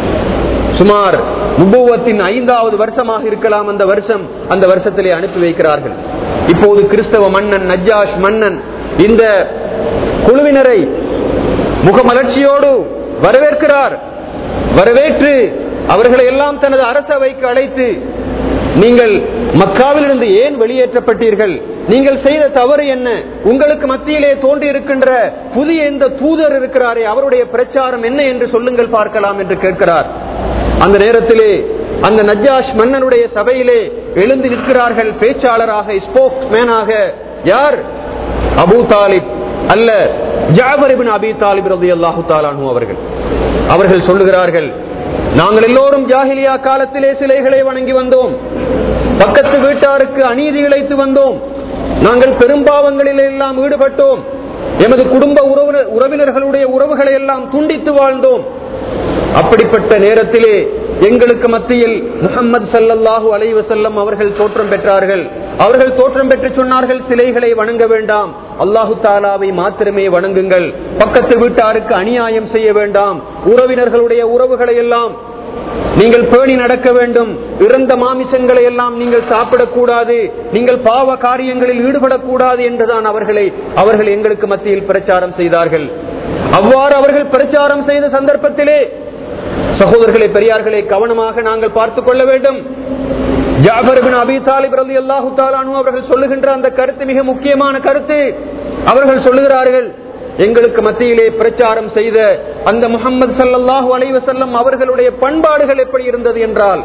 சுமார் நுபுவத்தின் ஐந்தாவது வருஷமாக இருக்கலாம் அந்த வருஷம் அந்த வருஷத்திலே அனுப்பி வைக்கிறார்கள் இப்போது கிறிஸ்தவ மன்னன் நஜ்ஜாஷ் மன்னன் இந்த குழுவினரை முகமலர்ச்சியோடு வரவேற்கிறார் வரவேற்று அவர்களை எல்லாம் தனது அரசவைக்கு அழைத்து நீங்கள் மக்காவிலிருந்து ஏன் வெளியேற்றப்பட்டீர்கள் நீங்கள் செய்த தவறு என்ன உங்களுக்கு மத்தியிலே தோன்றி இருக்கின்ற புதிய இந்த தூதர் இருக்கிறாரே அவருடைய பிரச்சாரம் என்ன என்று சொல்லுங்கள் பார்க்கலாம் என்று கேட்கிறார் அந்த நேரத்திலே அந்த நஜ்ஜாஷ் மன்னனுடைய சபையிலே எழுந்து நிற்கிறார்கள் பேச்சாளராக ஸ்போக் மேனாக யார் அபு தாலிப் அல்ல ஜாபர் இபின் அபி தாலிப் ரதி அல்லாஹு தாலானு அவர்கள் அவர்கள் சொல்லுகிறார்கள் நாங்கள் எல்லோரும் ஜாகிலியா காலத்திலே சிலைகளை வணங்கி வந்தோம் பக்கத்து வீட்டாருக்கு அநீதி இழைத்து வந்தோம் நாங்கள் பெரும்பாவங்களில் எல்லாம் ஈடுபட்டோம் எமது குடும்ப உறவு- உறவினர்களுடைய உறவுகளை எல்லாம் துண்டித்து வாழ்ந்தோம் அப்படிப்பட்ட நேரத்திலே எங்களுக்கு மத்தியில் முகமது சல்லல்லாஹு அலைஹி வஸல்லம் அவர்கள் தோற்றம் பெற்றார்கள் அவர்கள் தோற்றம் பெற்று சொன்னார்கள் சிலைகளை வணங்க வேண்டாம் அல்லாஹு தாலாவை மாத்திரமே வணங்குங்கள் பக்கத்து வீட்டாருக்கு அநியாயம் செய்ய வேண்டாம் உறவினர்களுடைய உறவுகளை எல்லாம் நீங்கள் பேணி நடக்க வேண்டும் இறந்த மாமிசங்களை எல்லாம் நீங்கள் சாப்பிடக்கூடாது நீங்கள் பாவ காரியங்களில் ஈடுபடக்கூடாது என்றுதான் அவர்களை அவர்கள் எங்களுக்கு மத்தியில் பிரச்சாரம் செய்தார்கள் அவ்வாறு அவர்கள் பிரச்சாரம் செய்த சந்தர்ப்பத்திலே சகோதரர்களே பெரியார்களே கவனமாக நாங்கள் பார்த்துக் கொள்ள வேண்டும் ஜாபர் பின் அபி தாலிப் ரலி அல்லாஹு தாலானு அவர்கள் சொல்லுகின்ற அந்த கருத்து மிக முக்கியமான கருத்து அவர்கள் சொல்லுகிறார்கள் எங்களுக்கு மத்தியிலே பிரச்சாரம் செய்த அந்த முகமது சல்லல்லாஹு அலைஹி வஸல்லம் அவர்களுடைய பண்பாடுகள் எப்படி இருந்தது என்றால்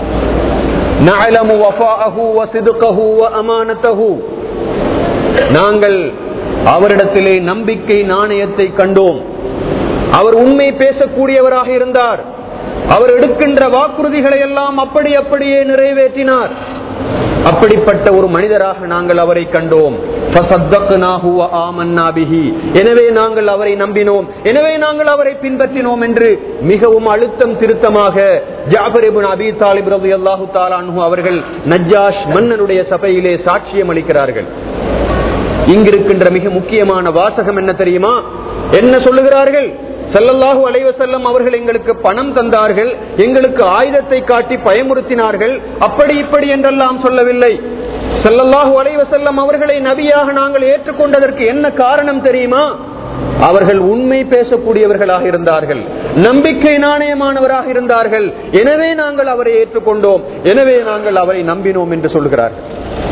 நஅலமு வஃபாஅஹு வஸிதுகஹு வஅமானதஹு நாங்கள் அவரிடத்திலே நம்பிக்கை நாணயத்தை கண்டோம் அவர் உண்மை பேசக்கூடியவராக இருந்தார் அவர் எடுக்கின்ற வாக்குறுதிகளை எல்லாம் அப்படி அப்படியே நிறைவேற்றினார் அப்படிப்பட்ட ஒரு மனிதராக நாங்கள் அவரை கண்டோம் فَصَدَّقْنَاهُ وَآمَنَّا بِهِ. எனவே நாங்கள் அவரை நம்பினோம் எனவே நாங்கள் அவரை பின்பற்றினோம் என்று மிகவும் அழுத்தம் திருத்தமாக ஜாபர் இப்னு அபி தாலிப் ரலியல்லாஹு தஆலா அன்ஹு அவர்கள் நஜ்ஜாஷ் மன்னனுடைய சபையிலே சாட்சியம் அளிக்கிறார்கள் இங்கிருக்கின்ற மிக முக்கியமான வாசகம் என்ன தெரியுமா என்ன சொல்லுகிறார்கள் ஸல்லல்லாஹு அலைஹி வஸல்லம் அவர்கள் எங்களுக்கு பணம் தந்தார்கள் எங்களுக்கு ஆயுதத்தை காட்டி பயமுறுத்தினார்கள் அப்படி இப்படி என்றெல்லாம் சொல்லவில்லை ஸல்லல்லாஹு அலைஹி வஸல்லம் அவர்களை நபியாக நாங்கள் ஏற்றுக்கொண்டதற்கு என்ன காரணம் தெரியுமா அவர்கள் உண்மை பேசக்கூடியவர்களாக இருந்தார்கள் நம்பிக்கை நாணயமானவராக இருந்தார்கள் எனவே நாங்கள் அவரை ஏற்றுக்கொண்டோம் எனவே நாங்கள் அவரை நம்பினோம் என்று சொல்கிறார்கள்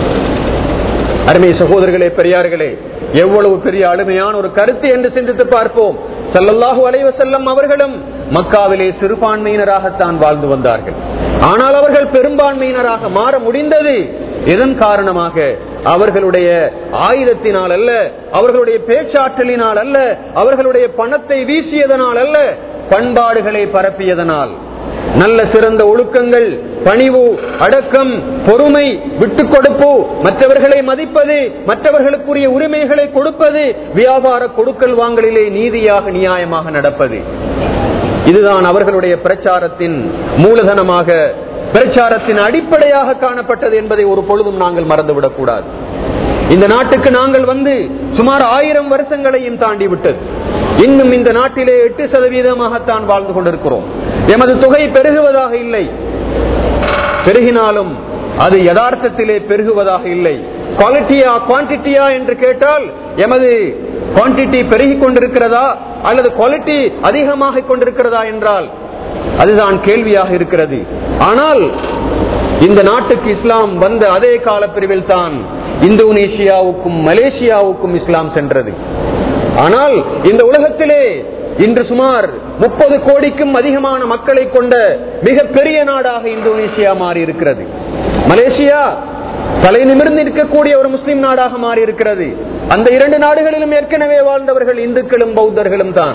அருமை சகோதரர்களே பெரியார்களே எவ்வளவு பெரிய அருமையான ஒரு கருத்து என்று சிந்தித்து பார்ப்போம் ஸல்லல்லாஹு அலைஹி வஸல்லம் அவர்களும் மக்காவிலே சிறுபான்மையினராகத்தான் வாழ்ந்து வந்தார்கள் ஆனால் அவர்கள் பெரும்பான்மையினராக மாற முடிந்தது இதன் காரணமாக அவர்களுடைய ஆயுதத்தினால் அல்ல அவர்களுடைய பேச்சாற்றலினால் அல்ல அவர்களுடைய பணத்தை வீசியதனால் அல்ல பண்பாடுகளை பரப்பியதனால் நல்ல சிறந்த ஒழுக்கங்கள் பணிவு அடக்கம் பொறுமை விட்டு கொடுப்பு மற்றவர்களை மதிப்பது மற்றவர்களுக்குரிய உரிமைகளை கொடுப்பது வியாபார கொடுக்கல் வாங்கலிலே நீதியாக நியாயமாக நடப்பது இதுதான் அவர்களுடைய பிரச்சாரத்தின் மூலதனமாக பிரச்சாரத்தின் அடிப்படையாக காணப்பட்டது என்பதை ஒரு பொழுதும் நாங்கள் மறந்துவிடக் கூடாது இந்த நாட்டுக்கு நாங்கள் வந்து சுமார் ஆயிரம் வருஷங்களையும் தாண்டி விட்டது இன்னும் இந்த நாட்டிலே எட்டு சதவீதமாகத்தான் வாழ்ந்து கொண்டிருக்கிறோம் எமது தொகை பெருகுவதாக இல்லை பெருகினாலும் அது யதார்த்தத்திலே பெருகுவதாக இல்லை குவாலிட்டியா குவான்டிட்டியா என்று கேட்டால் எமது குவான்டிட்டி பெருகிக் கொண்டிருக்கிறதா அல்லது குவாலிட்டி அதிகமாக கொண்டிருக்கிறதா என்றால் அதுதான் கேள்வியாக இருக்கிறது ஆனால் இந்த நாட்டுக்கு இஸ்லாம் வந்த அதே காலப்பிரிவில் தான் இந்தோனேஷியாவுக்கும் மலேசியாவுக்கும் இஸ்லாம் சென்றது ஆனால் இந்த உலகத்திலே இன்று சுமார் முப்பது கோடிக்கும் அதிகமான மக்களை கொண்ட மிக பெரிய நாடாக இந்தோனேஷியா மாறி இருக்கிறது மலேசியா தலை நிமிர்ந்து இருக்கக்கூடிய ஒரு முஸ்லிம் நாடாக மாறி இருக்கிறது அந்த இரண்டு நாடுகளிலும் ஏற்கனவே வாழ்ந்தவர்கள் இந்துக்களும் பௌத்தர்களும் தான்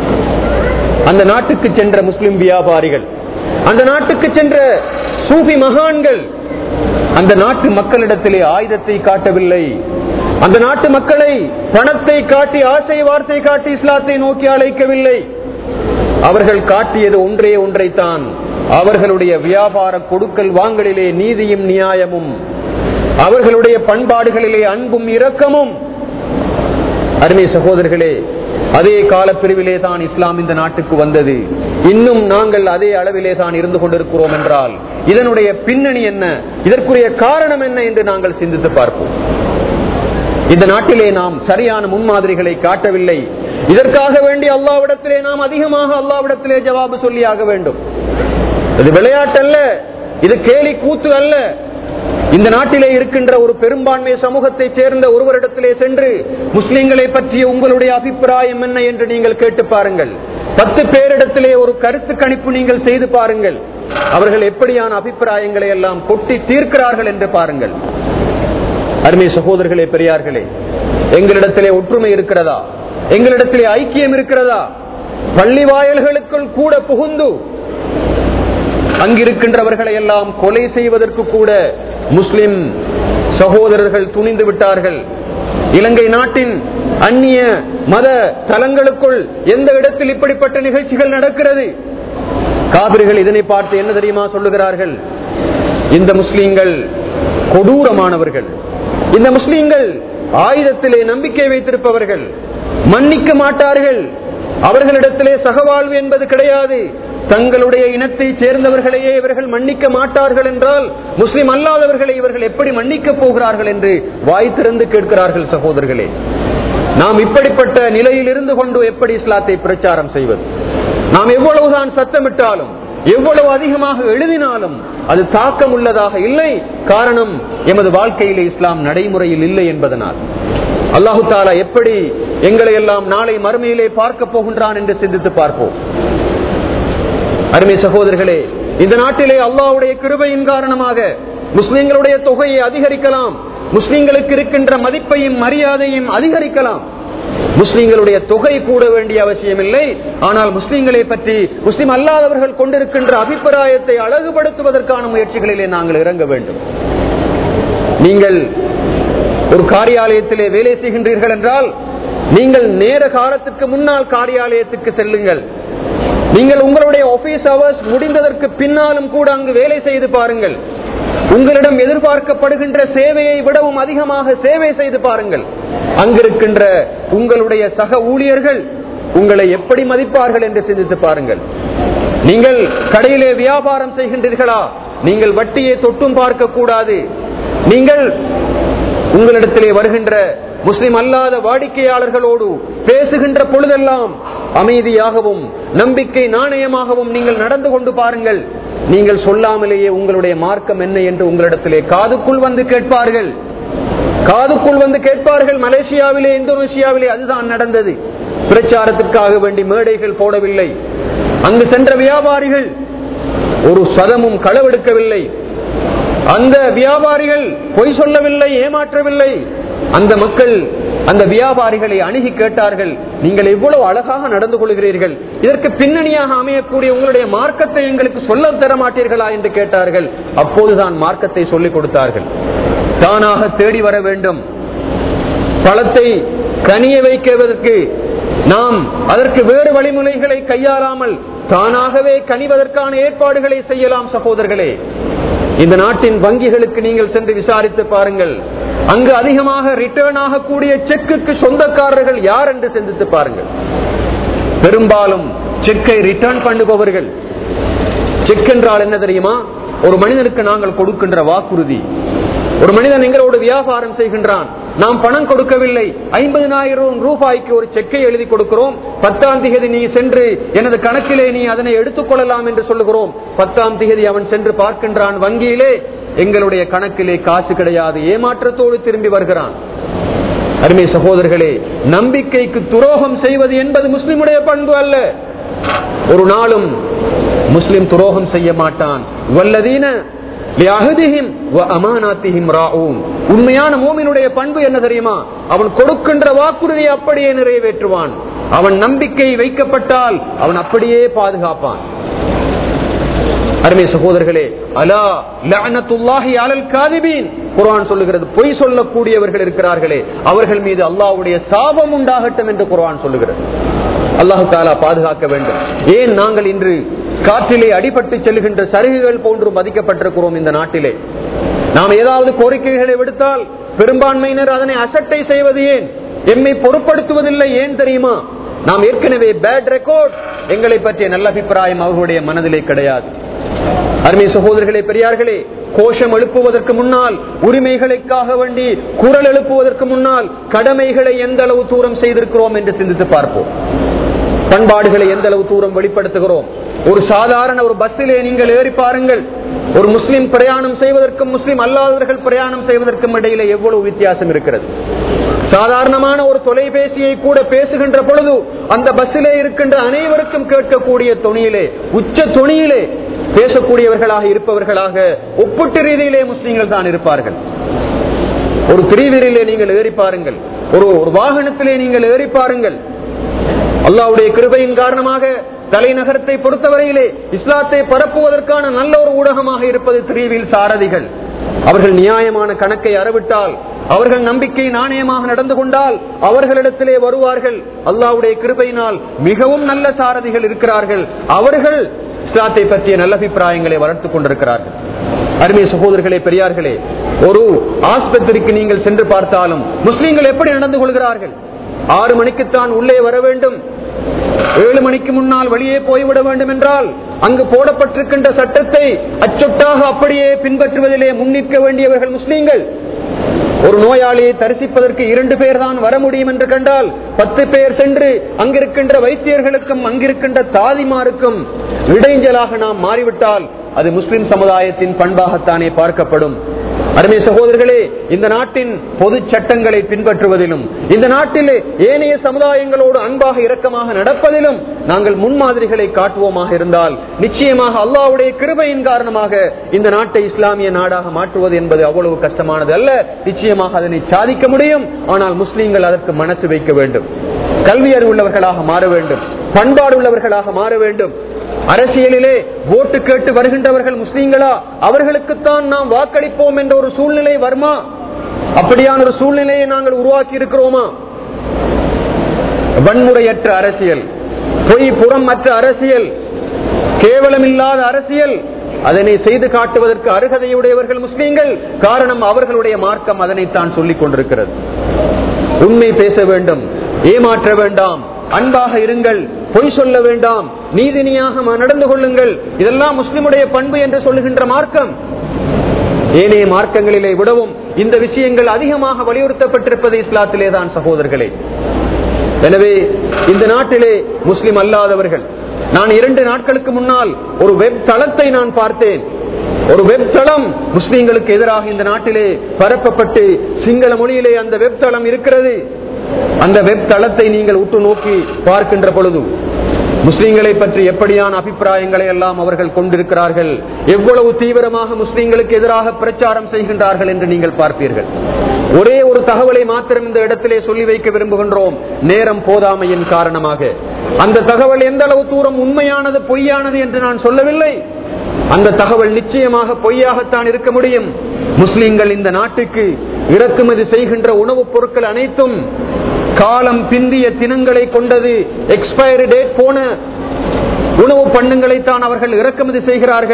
அந்த நாட்டுக்கு சென்ற முஸ்லிம் வியாபாரிகள் அந்த நாட்டுக்கு சென்ற சூஃபி மகான்கள் அந்த நாட்டு மக்களிடத்திலே ஆயுதத்தை காட்டவில்லை அந்த நாட்டு மக்களை பணத்தை காட்டி ஆசை வார்த்தை காட்டி இஸ்லாத்தை நோக்கி அழைக்கவில்லை அவர்கள் காட்டியது ஒன்றே ஒன்றைத்தான் அவர்களுடைய வியாபார கொடுக்கல் வாங்கலிலே நீதியும் நியாயமும் அவர்களுடைய பண்பாடுகளிலே அன்பும் இரக்கமும் அருமை சகோதரர்களே அதே காலப்பிரிவிலே தான் இஸ்லாம் இந்த நாட்டுக்கு வந்தது இன்னும் நாங்கள் அதே அளவிலே தான் இருந்து கொண்டிருக்கிறோம் என்றால் இதனுடைய பின்னணி என்ன இதற்குரிய காரணம் என்ன என்று நாங்கள் சிந்தித்து பார்ப்போம் இந்த நாட்டிலே நாம் சரியான முன்மாதிரிகளை காட்டவில்லை இதற்காக வேண்டி அல்லாவிடத்திலே நாம் அதிகமாக அல்லாவிடத்திலே ஜவாபு சொல்லியாக வேண்டும் இது விளையாட்டல்ல இது கேலி கூத்து அல்ல இந்த நாட்டிலே இருக்கின்ற ஒரு பெரும்பான்மை சமூகத்தை சேர்ந்த ஒருவரிடத்திலே சென்று முஸ்லிம்களை பற்றிய உங்களுடைய அபிப்பிராயம் என்ன என்று நீங்கள் கேட்டு பாருங்கள் பத்து பேரிடத்திலே ஒரு கருத்து கணிப்பு நீங்கள் செய்து பாருங்கள் அவர்கள் எப்படியான அபிப்பிராயங்களை எல்லாம் கொட்டி தீர்க்கிறார்கள் என்று பாருங்கள் அருமை சகோதரர்களே பெரியார்களே எங்களிடத்திலே ஒற்றுமை இருக்கிறதா எங்களிடத்திலே ஐக்கியம் இருக்கிறதா பள்ளி வாயல்களுக்குள் கூட புகுந்து அங்கிருக்கின்றவர்களை எல்லாம் கொலை செய்வதற்கு கூட முஸ்லிம் சகோதரர்கள் துணிந்து விட்டார்கள் இலங்கை நாட்டின் அந்நிய மத தலங்களுக்குள் எந்த இடத்தில் இப்படிப்பட்ட நிகழ்ச்சிகள் நடக்கிறது காவிரிகள் இதனை பார்த்து என்ன தெரியுமா சொல்லுகிறார்கள் இந்த முஸ்லீம்கள் கொடூரமானவர்கள் இந்த முஸ்லீம்கள் ஆயுதத்திலே நம்பிக்கை வைத்திருப்பவர்கள் மன்னிக்க மாட்டார்கள் அவர்களிடத்திலே சகவாழ்வு என்பது கிடையாது தங்களுடைய இனத்தை சேர்ந்தவர்களையே இவர்கள் மன்னிக்க மாட்டார்கள் என்றால் முஸ்லிம் அல்லாதவர்களை இவர்கள் எப்படி மன்னிக்க போகிறார்கள் என்று வாய் திறந்து கேட்கிறார்கள் சகோதரர்களே நாம் இப்படிப்பட்ட நிலையில் இருந்து கொண்டு எப்படி இஸ்லாத்தை பிரச்சாரம் செய்வது நாம் எவ்வளவுதான் சத்தமிட்டாலும் எவ்வளவு அதிகமாக எழுதினாலும் அது தாக்கம் உள்ளதாக இல்லை காரணம் எமது வாழ்க்கையிலே இஸ்லாம் நடைமுறையில் இல்லை என்பதனால் அல்லாஹு தாலா எப்படி எங்களை எல்லாம் நாளை மறுமையிலே பார்க்க போகின்றான் என்று சிந்தித்து பார்ப்போம் அருமை சகோதரர்களே இந்த நாட்டிலே அல்லாவுடைய கிருபையின் காரணமாக முஸ்லிம்களுடைய தொகையை அதிகரிக்கலாம் முஸ்லிம்களுக்கு இருக்கின்ற மதிப்பையும் மரியாதையும் அதிகரிக்கலாம் முஸ்லிம்களுடைய தொகை கூட வேண்டிய அவசியம் இல்லை ஆனால் முஸ்லிம்களை பற்றி முஸ்லிம் அல்லாதவர்கள் கொண்டிருக்கின்ற அபிப்பிராயத்தை அழகுபடுத்துவதற்கான முயற்சிகளிலே நாங்கள் இறங்க வேண்டும் நீங்கள் ஒரு காரியாலயத்திலே வேலை செய்கின்றீர்கள் என்றால் நீங்கள் நேர காலத்துக்கு முன்னால் காரியாலயத்துக்கு செல்லுங்கள் நீங்கள் உங்களுடைய ஆபீஸ் அவர்ஸ் முடிந்ததற்கு பின்னாலும் கூட அங்கு வேலை செய்து பாருங்கள் உங்களிடம் எதிர்பார்க்கப்படுகின்ற சேவையை விடவும் அதிகமாக சேவை செய்து பாருங்கள் அங்கிருக்கின்ற உங்களுடைய சக ஊழியர்கள் உங்களை எப்படி மதிப்பார்கள் என்று சிந்தித்து பாருங்கள் நீங்கள் கடையிலே வியாபாரம் செய்கின்றீர்களா நீங்கள் வட்டியை தொட்டும் பார்க்க கூடாது நீங்கள் உங்களிடத்திலே வருகின்ற முஸ்லிம் அல்லாத வாடிக்கையாளர்களோடு பேசுகின்ற பொழுதெல்லாம் அமைதியாகவும் நம்பிக்கை நாணயமாகவும் நீங்கள் நடந்து கொண்டு பாருங்கள் நீங்கள் சொல்லாமலேயே உங்களுடைய மார்க்கம் என்ன என்று உங்களிடத்திலே காதுக்குள் வந்து கேட்பார்கள் காதுக்குள் வந்து கேட்பார்கள் மலேசியாவிலே இந்தோனேஷியாவிலே அதுதான் நடந்தது பிரச்சாரத்திற்காக வேண்டி மேடைகள் போடவில்லை அங்கு சென்ற வியாபாரிகள் ஒரு சதமும் களவெடுக்கவில்லை அந்த வியாபாரிகள் பொய் சொல்லவில்லை ஏமாற்றவில்லை அந்த மக்கள் அந்த வியாபாரிகளை அணுகி கேட்டார்கள் நீங்கள் எவ்வளவு அழகாக நடந்து கொள்கிறீர்கள் இதற்கு பின்னணியாக அமையக்கூடிய உங்களுடைய மார்க்கத்தை எங்களுக்கு சொல்ல தர மாட்டீர்களா என்று கேட்டார்கள் அப்போதுதான் மார்க்கத்தை சொல்லிக் கொடுத்தார்கள் தானாக தேடி வர வேண்டும் பழத்தை கனிய வைக்குவதற்கு நாம் அதற்கு வேறு வழிமுறைகளை கையாளாமல் தானாகவே கனிவதற்கான ஏற்பாடுகளை செய்யலாம் சகோதரர்களே இந்த நாட்டின் வங்கிகளுக்கு நீங்கள் சென்று விசாரித்து பாருங்கள் அங்கு அதிகமாக ரிட்டர்ன் ஆகக்கூடிய செக்குக்கு சொந்தக்காரர்கள் யார் என்று சிந்தித்து பாருங்கள் பெரும்பாலும் செக்கை ரிட்டர்ன் பண்ணுபவர்கள் செக் என்றால் என்ன தெரியுமா ஒரு மனிதனுக்கு நாங்கள் கொடுக்கின்ற வாக்குறுதி ஒரு மனிதன் எங்களோடு வியாபாரம் செய்கின்றான் நாம் பணம் கொடுக்கவில்லை ஐம்பதினாயிரம் ரூபாய்க்கு ஒரு செக்கை எழுதி கொடுக்கிறோம் பத்தாம் திகதி நீ சென்று எனது கணக்கிலே நீ அதனை எடுத்துக் கொள்ளலாம் என்று சொல்லுகிறோம் பத்தாம் திகதி அவன் சென்று பார்க்கின்றான் வங்கியிலே எங்களுடைய கணக்கிலே காசு கிடையாது ஏமாற்றத்தோடு திரும்பி வருகிறான் அருமை சகோதரர்களே நம்பிக்கைக்கு துரோகம் செய்வது என்பது முஸ்லிமுடைய பண்பு அல்ல ஒரு நாளும் முஸ்லிம் துரோகம் செய்ய மாட்டான் வல்லதீன உண்மையான மோமினுடைய பண்பு என்ன தெரியுமா அவன் கொடுக்கின்ற வாக்குறுதியை அப்படியே நிறைவேற்றுவான் அவன் நம்பிக்கை வைக்கப்பட்டால் அவன் அப்படியே பாதுகாப்பான் அருமை சகோதரர்களே அலா லஅனத்துல்லாஹி அலல் காதிபீன் குர்ஆன் சொல்லுகிறது பொய் சொல்லக்கூடியவர்கள் இருக்கிறார்களே அவர்கள் மீது அல்லாஹ்வுடைய சாபம் உண்டாகட்டும் என்று குர்ஆன் சொல்லுகிறது அல்லாஹு தாலா பாதுகாக்க வேண்டும் ஏன் நாங்கள் இன்று காற்றிலே அடிபட்டு செல்கின்ற சருகுகள் போன்று மதிக்கப்பட்டிருக்கிறோம் இந்த நாட்டிலே நாம் ஏதாவது கோரிக்கைகளை விடுத்தால் பெரும்பான்மையினர் அதனை அசட்டை செய்வது ஏன் எம்மை பொருட்படுத்துவதில்லை ஏன் தெரியுமா நாம் ஏற்கனவே பேட் ரெக்கார்ட் எங்களை பற்றிய நல்ல அபிப்பிராயம் அவர்களுடைய மனதிலே கிடையாது அருமை சகோதரர்களே பெரியார்களே கோஷம் எழுப்புவதற்கு முன்னால் உரிமைகளுக்காக வேண்டி குரல் எழுப்புவதற்கு முன்னால் கடமைகளை எந்த அளவு தூரம் செய்திருக்கிறோம் என்று சிந்தித்து பார்ப்போம் பண்பாடுகளை எந்த அளவு தூரம் வெளிப்படுத்துகிறோம் ஒரு சாதாரண ஒரு பஸ்ஸிலே நீங்கள் ஏறி பாருங்கள் ஒரு முஸ்லிம் பிரயாணம் செய்வதற்கும் முஸ்லிம் அல்லாதவர்கள் பிரயாணம் செய்வதற்கும் இடையிலே எவ்வளவு வித்தியாசம் இருக்கிறது சாதாரணமான ஒரு தொலைபேசியை கூட பேசுகின்ற பொழுது அந்த பஸ்ஸிலே இருக்கின்ற அனைவருக்கும் கேட்கக்கூடிய துணியிலே உச்ச துணியிலே பேசக்கூடியவர்களாக இருப்பவர்களாக ஒப்பிட்டு ரீதியிலே முஸ்லீம்கள் தான் இருப்பார்கள் ஒரு திரிவீரிலே நீங்கள் ஏறி பாருங்கள் ஒரு ஒரு வாகனத்திலே நீங்கள் ஏறி பாருங்கள் அல்லாவுடைய கிருபையின் காரணமாக தலைநகரத்தை பொறுத்தவரையிலே இஸ்லாத்தை பரப்புவதற்கான நல்ல ஒரு ஊடகமாக இருப்பது திரிவில் சாரதிகள் அவர்கள் நியாயமான கணக்கை அறவிட்டால் அவர்கள் நம்பிக்கை நாணயமாக நடந்து கொண்டால் அவர்களிடத்திலே வருவார்கள் அல்லாவுடைய கிருபையினால் மிகவும் நல்ல சாரதிகள் இருக்கிறார்கள் அவர்கள் இஸ்லாத்தை பற்றிய நல்ல அபிப்பிராயங்களை வளர்த்துக் கொண்டிருக்கிறார்கள் அருமை சகோதரர்களே பெரியார்களே ஒரு ஆஸ்பத்திரிக்கு நீங்கள் சென்று பார்த்தாலும் முஸ்லீம்கள் எப்படி நடந்து கொள்கிறார்கள் ஆறு மணிக்குத்தான் உள்ளே வர வேண்டும் ஏழு மணிக்கு முன்னால் வெளியே போய்விட வேண்டும் என்றால் அங்கு போடப்பட்டிருக்கின்ற சட்டத்தை அச்சொட்டாக அப்படியே பின்பற்றுவதிலே முன்னிற்க வேண்டியவர்கள் முஸ்லீம்கள் ஒரு நோயாளியை தரிசிப்பதற்கு இரண்டு பேர் தான் வர முடியும் என்று கண்டால் பத்து பேர் சென்று அங்கிருக்கின்ற வைத்தியர்களுக்கும் அங்கிருக்கின்ற தாதிமாருக்கும் இடைஞ்சலாக நாம் மாறிவிட்டால் அது முஸ்லிம் சமுதாயத்தின் பண்பாகத்தானே பார்க்கப்படும் அருமை சகோதரர்களே இந்த நாட்டின் பொது சட்டங்களை பின்பற்றுவதிலும் இந்த நாட்டிலே ஏனைய சமுதாயங்களோடு அன்பாக இரக்கமாக நடப்பதிலும் நாங்கள் முன்மாதிரிகளை காட்டுவோமாக இருந்தால் நிச்சயமாக அல்லாவுடைய கிருபையின் காரணமாக இந்த நாட்டை இஸ்லாமிய நாடாக மாற்றுவது என்பது அவ்வளவு கஷ்டமானது அல்ல நிச்சயமாக அதனை சாதிக்க முடியும் ஆனால் முஸ்லீம்கள் அதற்கு மனசு வைக்க வேண்டும் கல்வி அறிவுள்ளவர்களாக மாற வேண்டும் பண்பாடு உள்ளவர்களாக மாற வேண்டும் அரசியலிலே ஓட்டு கேட்டு வருகின்றவர்கள் முஸ்லீம்களா அவர்களுக்குத்தான் நாம் வாக்களிப்போம் என்ற ஒரு சூழ்நிலை வருமா அப்படியான ஒரு சூழ்நிலையை நாங்கள் உருவாக்கி இருக்கிறோமா வன்முறையற்ற அரசியல் பொய் புறம் அற்ற அரசியல் கேவலமில்லாத அரசியல் அதனை செய்து காட்டுவதற்கு அருகதையுடையவர்கள் முஸ்லீம்கள் காரணம் அவர்களுடைய மார்க்கம் அதனைத்தான் சொல்லிக் கொண்டிருக்கிறது உண்மை பேச வேண்டும் ஏமாற்ற வேண்டாம் அன்பாக இருங்கள் பொய் சொல்ல வேண்டாம் நீதினியாக நடந்து கொள்ளுங்கள் இதெல்லாம் முஸ்லிமுடைய பண்பு என்று சொல்லுகின்ற மார்க்கம் ஏனைய மார்க்கங்களிலே விடவும் இந்த விஷயங்கள் அதிகமாக வலியுறுத்தப்பட்டிருப்பது இஸ்லாத்திலே தான் சகோதரர்களே எனவே இந்த நாட்டிலே முஸ்லிம் அல்லாதவர்கள் நான் இரண்டு நாட்களுக்கு முன்னால் ஒரு வெப் தளத்தை நான் பார்த்தேன் ஒரு வெப் தளம் முஸ்லிம்களுக்கு எதிராக இந்த நாட்டிலே பரப்பப்பட்டு சிங்கள மொழியிலே அந்த வெப் தளம் இருக்கிறது அந்த வெப் தளத்தை நீங்கள் உற்று நோக்கி பார்க்கின்ற பொழுது முஸ்லிம்களை பற்றி எப்படியான அபிப்பிராயங்களை எல்லாம் அவர்கள் கொண்டிருக்கிறார்கள் எவ்வளவு தீவிரமாக முஸ்லிம்களுக்கு எதிராக பிரச்சாரம் செய்கின்றார்கள் என்று நீங்கள் பார்ப்பீர்கள் ஒரே ஒரு தகவலை மாத்திரம் இந்த இடத்திலே சொல்லி வைக்க விரும்புகின்றோம் நேரம் போதாமையின் காரணமாக அந்த தகவல் எந்த அளவு தூரம் உண்மையானது பொய்யானது என்று நான் சொல்லவில்லை அந்த தகவல் நிச்சயமாக பொய்யாகத்தான் இருக்க முடியும் முஸ்லிம்கள் இந்த நாட்டுக்கு இறக்குமதி செய்கின்ற உணவுப் பொருட்கள் அனைத்தும் காலம் பிந்திய தினங்களை கொண்டது எக்ஸ்பயரி டேட் போன உணவு பண்ணங்களைத்தான் அவர்கள் இறக்குமதி செய்கிறார்கள்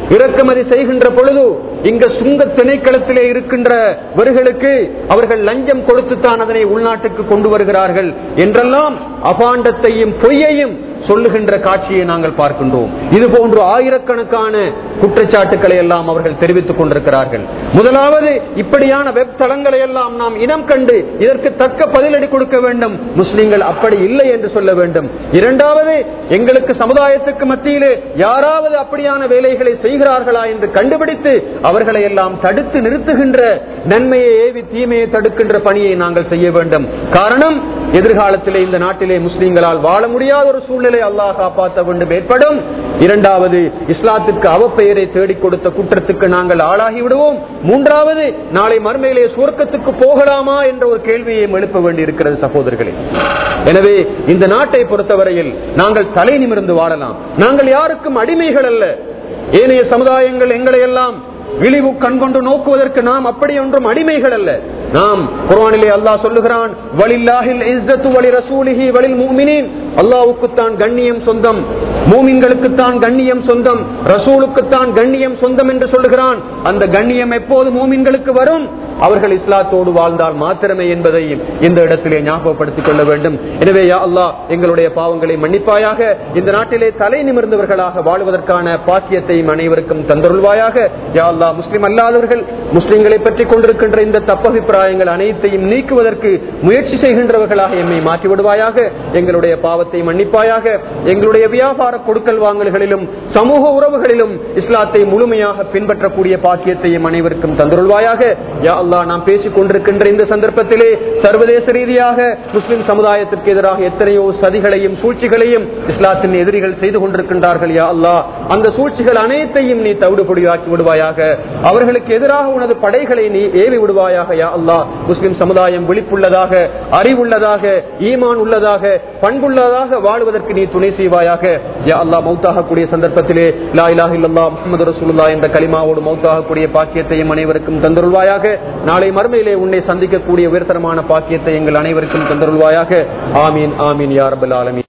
இறக்குமதி செய்கின்ற பொழுது இங்க சுங்க திணைக்களத்திலே இருக்கின்றவர்களுக்கு அவர்கள் லஞ்சம் கொடுத்துத்தான் அதனை உள்நாட்டுக்கு கொண்டு வருகிறார்கள் என்றெல்லாம் அபாண்டத்தையும் பொய்யையும் சொல்லுகின்ற காட்சியை நாங்கள் பார்க்கின்றோம் இது போன்று ஆயிரக்கணக்கான குற்றச்சாட்டுக்களை எல்லாம் அவர்கள் தெரிவித்துக் கொண்டிருக்கிறார்கள் முதலாவது இப்படியான வெப் தளங்களை எல்லாம் நாம் இனம் கண்டு இதற்கு தக்க பதிலடி கொடுக்க வேண்டும் முஸ்லிம்கள் அப்படி இல்லை என்று சொல்ல வேண்டும் இரண்டாவது எங்களுக்கு சமுதாயத்துக்கு மத்தியிலே யாராவது அப்படியான வேலைகளை செய்கிறார்களா என்று கண்டுபிடித்து அவர்களை எல்லாம் தடுத்து நிறுத்துகின்ற நன்மையை ஏவி தீமையை தடுக்கின்ற பணியை நாங்கள் செய்ய வேண்டும் காரணம் எதிர்காலத்திலே இந்த நாட்டிலே முஸ்லிம்களால் வாழ முடியாத ஒரு சூழ்நிலை அல்லாஹ் காப்பாற்ற வேண்டும் ஏற்படும் இரண்டாவது இஸ்லாத்துக்கு அவப்பெயரை தேடிக் கொடுத்த குற்றத்துக்கு நாங்கள் ஆளாகி விடுவோம் மூன்றாவது நாளை மறுமையிலே சுவர்க்கத்துக்கு போகலாமா என்ற ஒரு கேள்வியை எழுப்ப வேண்டி இருக்கிறது சகோதரர்களே எனவே இந்த நாட்டை பொறுத்தவரையில் நாங்கள் தலை நிமிர்ந்து வாழலாம் நாங்கள் யாருக்கும் அடிமைகள் அல்ல ஏனைய சமுதாயங்கள் எங்களை எல்லாம் இழிவு கண்கொண்டு நோக்குவதற்கு நாம் அப்படி ஒன்றும் அடிமைகள் அல்ல நாம் குர்ஆனிலே அல்லாஹ் சொல்லுகிறான் வலில்லாஹில் இஸ்ஸத்து வலி ரசூலிஹி வலில் முஃமினீன் அல்லாஹ்வுக்குத்தான் கண்ணியம் சொந்தம் மூமின்களுக்குத்தான் கண்ணியம் சொந்தம் ரசூலுக்குத்தான் கண்ணியம் சொந்தம் என்று சொல்லுகிறான் அந்த கண்ணியம் எப்போது மூமின்களுக்கு வரும் அவர்கள் இஸ்லாத்தோடு வாழ்ந்தால் மாத்திரமே என்பதையும் இந்த இடத்திலே ஞாபகப்படுத்திக் கொள்ள வேண்டும் எனவே யா அல்லாஹ் எங்களுடைய பாவங்களை மன்னிப்பாயாக இந்த நாட்டிலே தலை நிமிர்ந்தவர்களாக வாழ்வதற்கான பாக்கியத்தையும் அனைவருக்கும் தந்தருள்வாயாக யா அல்லாஹ் முஸ்லிம் அல்லாதவர்கள் முஸ்லிம்களை பற்றி கொண்டிருக்கின்ற இந்த தப்பபிப்பிராயங்கள் அனைத்தையும் நீக்குவதற்கு முயற்சி செய்கின்றவர்களாக எம்மை மாற்றி விடுவாயாக எங்களுடைய பாவத்தை மன்னிப்பாயாக எங்களுடைய வியாபார கொடுக்கல் வாங்கல்களிலும் சமூக உறவுகளிலும் இஸ்லாத்தை முழுமையாக பின்பற்றக்கூடிய பாக்கியத்தையும் அனைவருக்கும் தந்துருள்வாயாக யா அல்லாஹ் நாம் பேசிக் கொண்டிருக்கின்ற இந்த சந்தர்ப்பத்திலே சர்வதேச ரீதியாக முஸ்லிம் சமுதாயத்திற்கு எதிராக எத்தனையோ சதிகளையும் சூழ்ச்சிகளையும் இஸ்லாத்தின் எதிரிகள் செய்து கொண்டிருக்கின்றார்கள் யா அல்லாஹ் அந்த சூழ்ச்சிகள் அனைத்தையும் நீ தவிடுபொடியாக்கி விடுவாயாக அவர்களுக்கு எதிராக உனது படைகளை நீ ஏவி விடுவாயாக யா அல்லாஹ் முஸ்லிம் சமுதாயம் விழிப்புள்ளதாக அறிவுள்ளதாக ஈமான் உள்ளதாக பண்புள்ளதாக வாழ்வதற்கு நீ துணை செய்வாயாக யா அல்லாஹ் மௌத்தாகக்கூடிய சந்தர்ப்பத்திலே லா இலாஹ இல்லல்லாஹ் முஹம்மது ரசூலுல்லாஹ் என்ற கலிமாவோடு மௌத்தாகக்கூடிய பாக்கியத்தையும் அனைவருக்கும் தந்தருள்வாயாக நாளை மறுமையிலே உன்னை சந்திக்கக்கூடிய உயர்தரமான பாக்கியத்தை எங்கள் அனைவருக்கும் தந்தருள்வாயாக ஆமீன் ஆமீன் யா ரப்பல் ஆலமீன்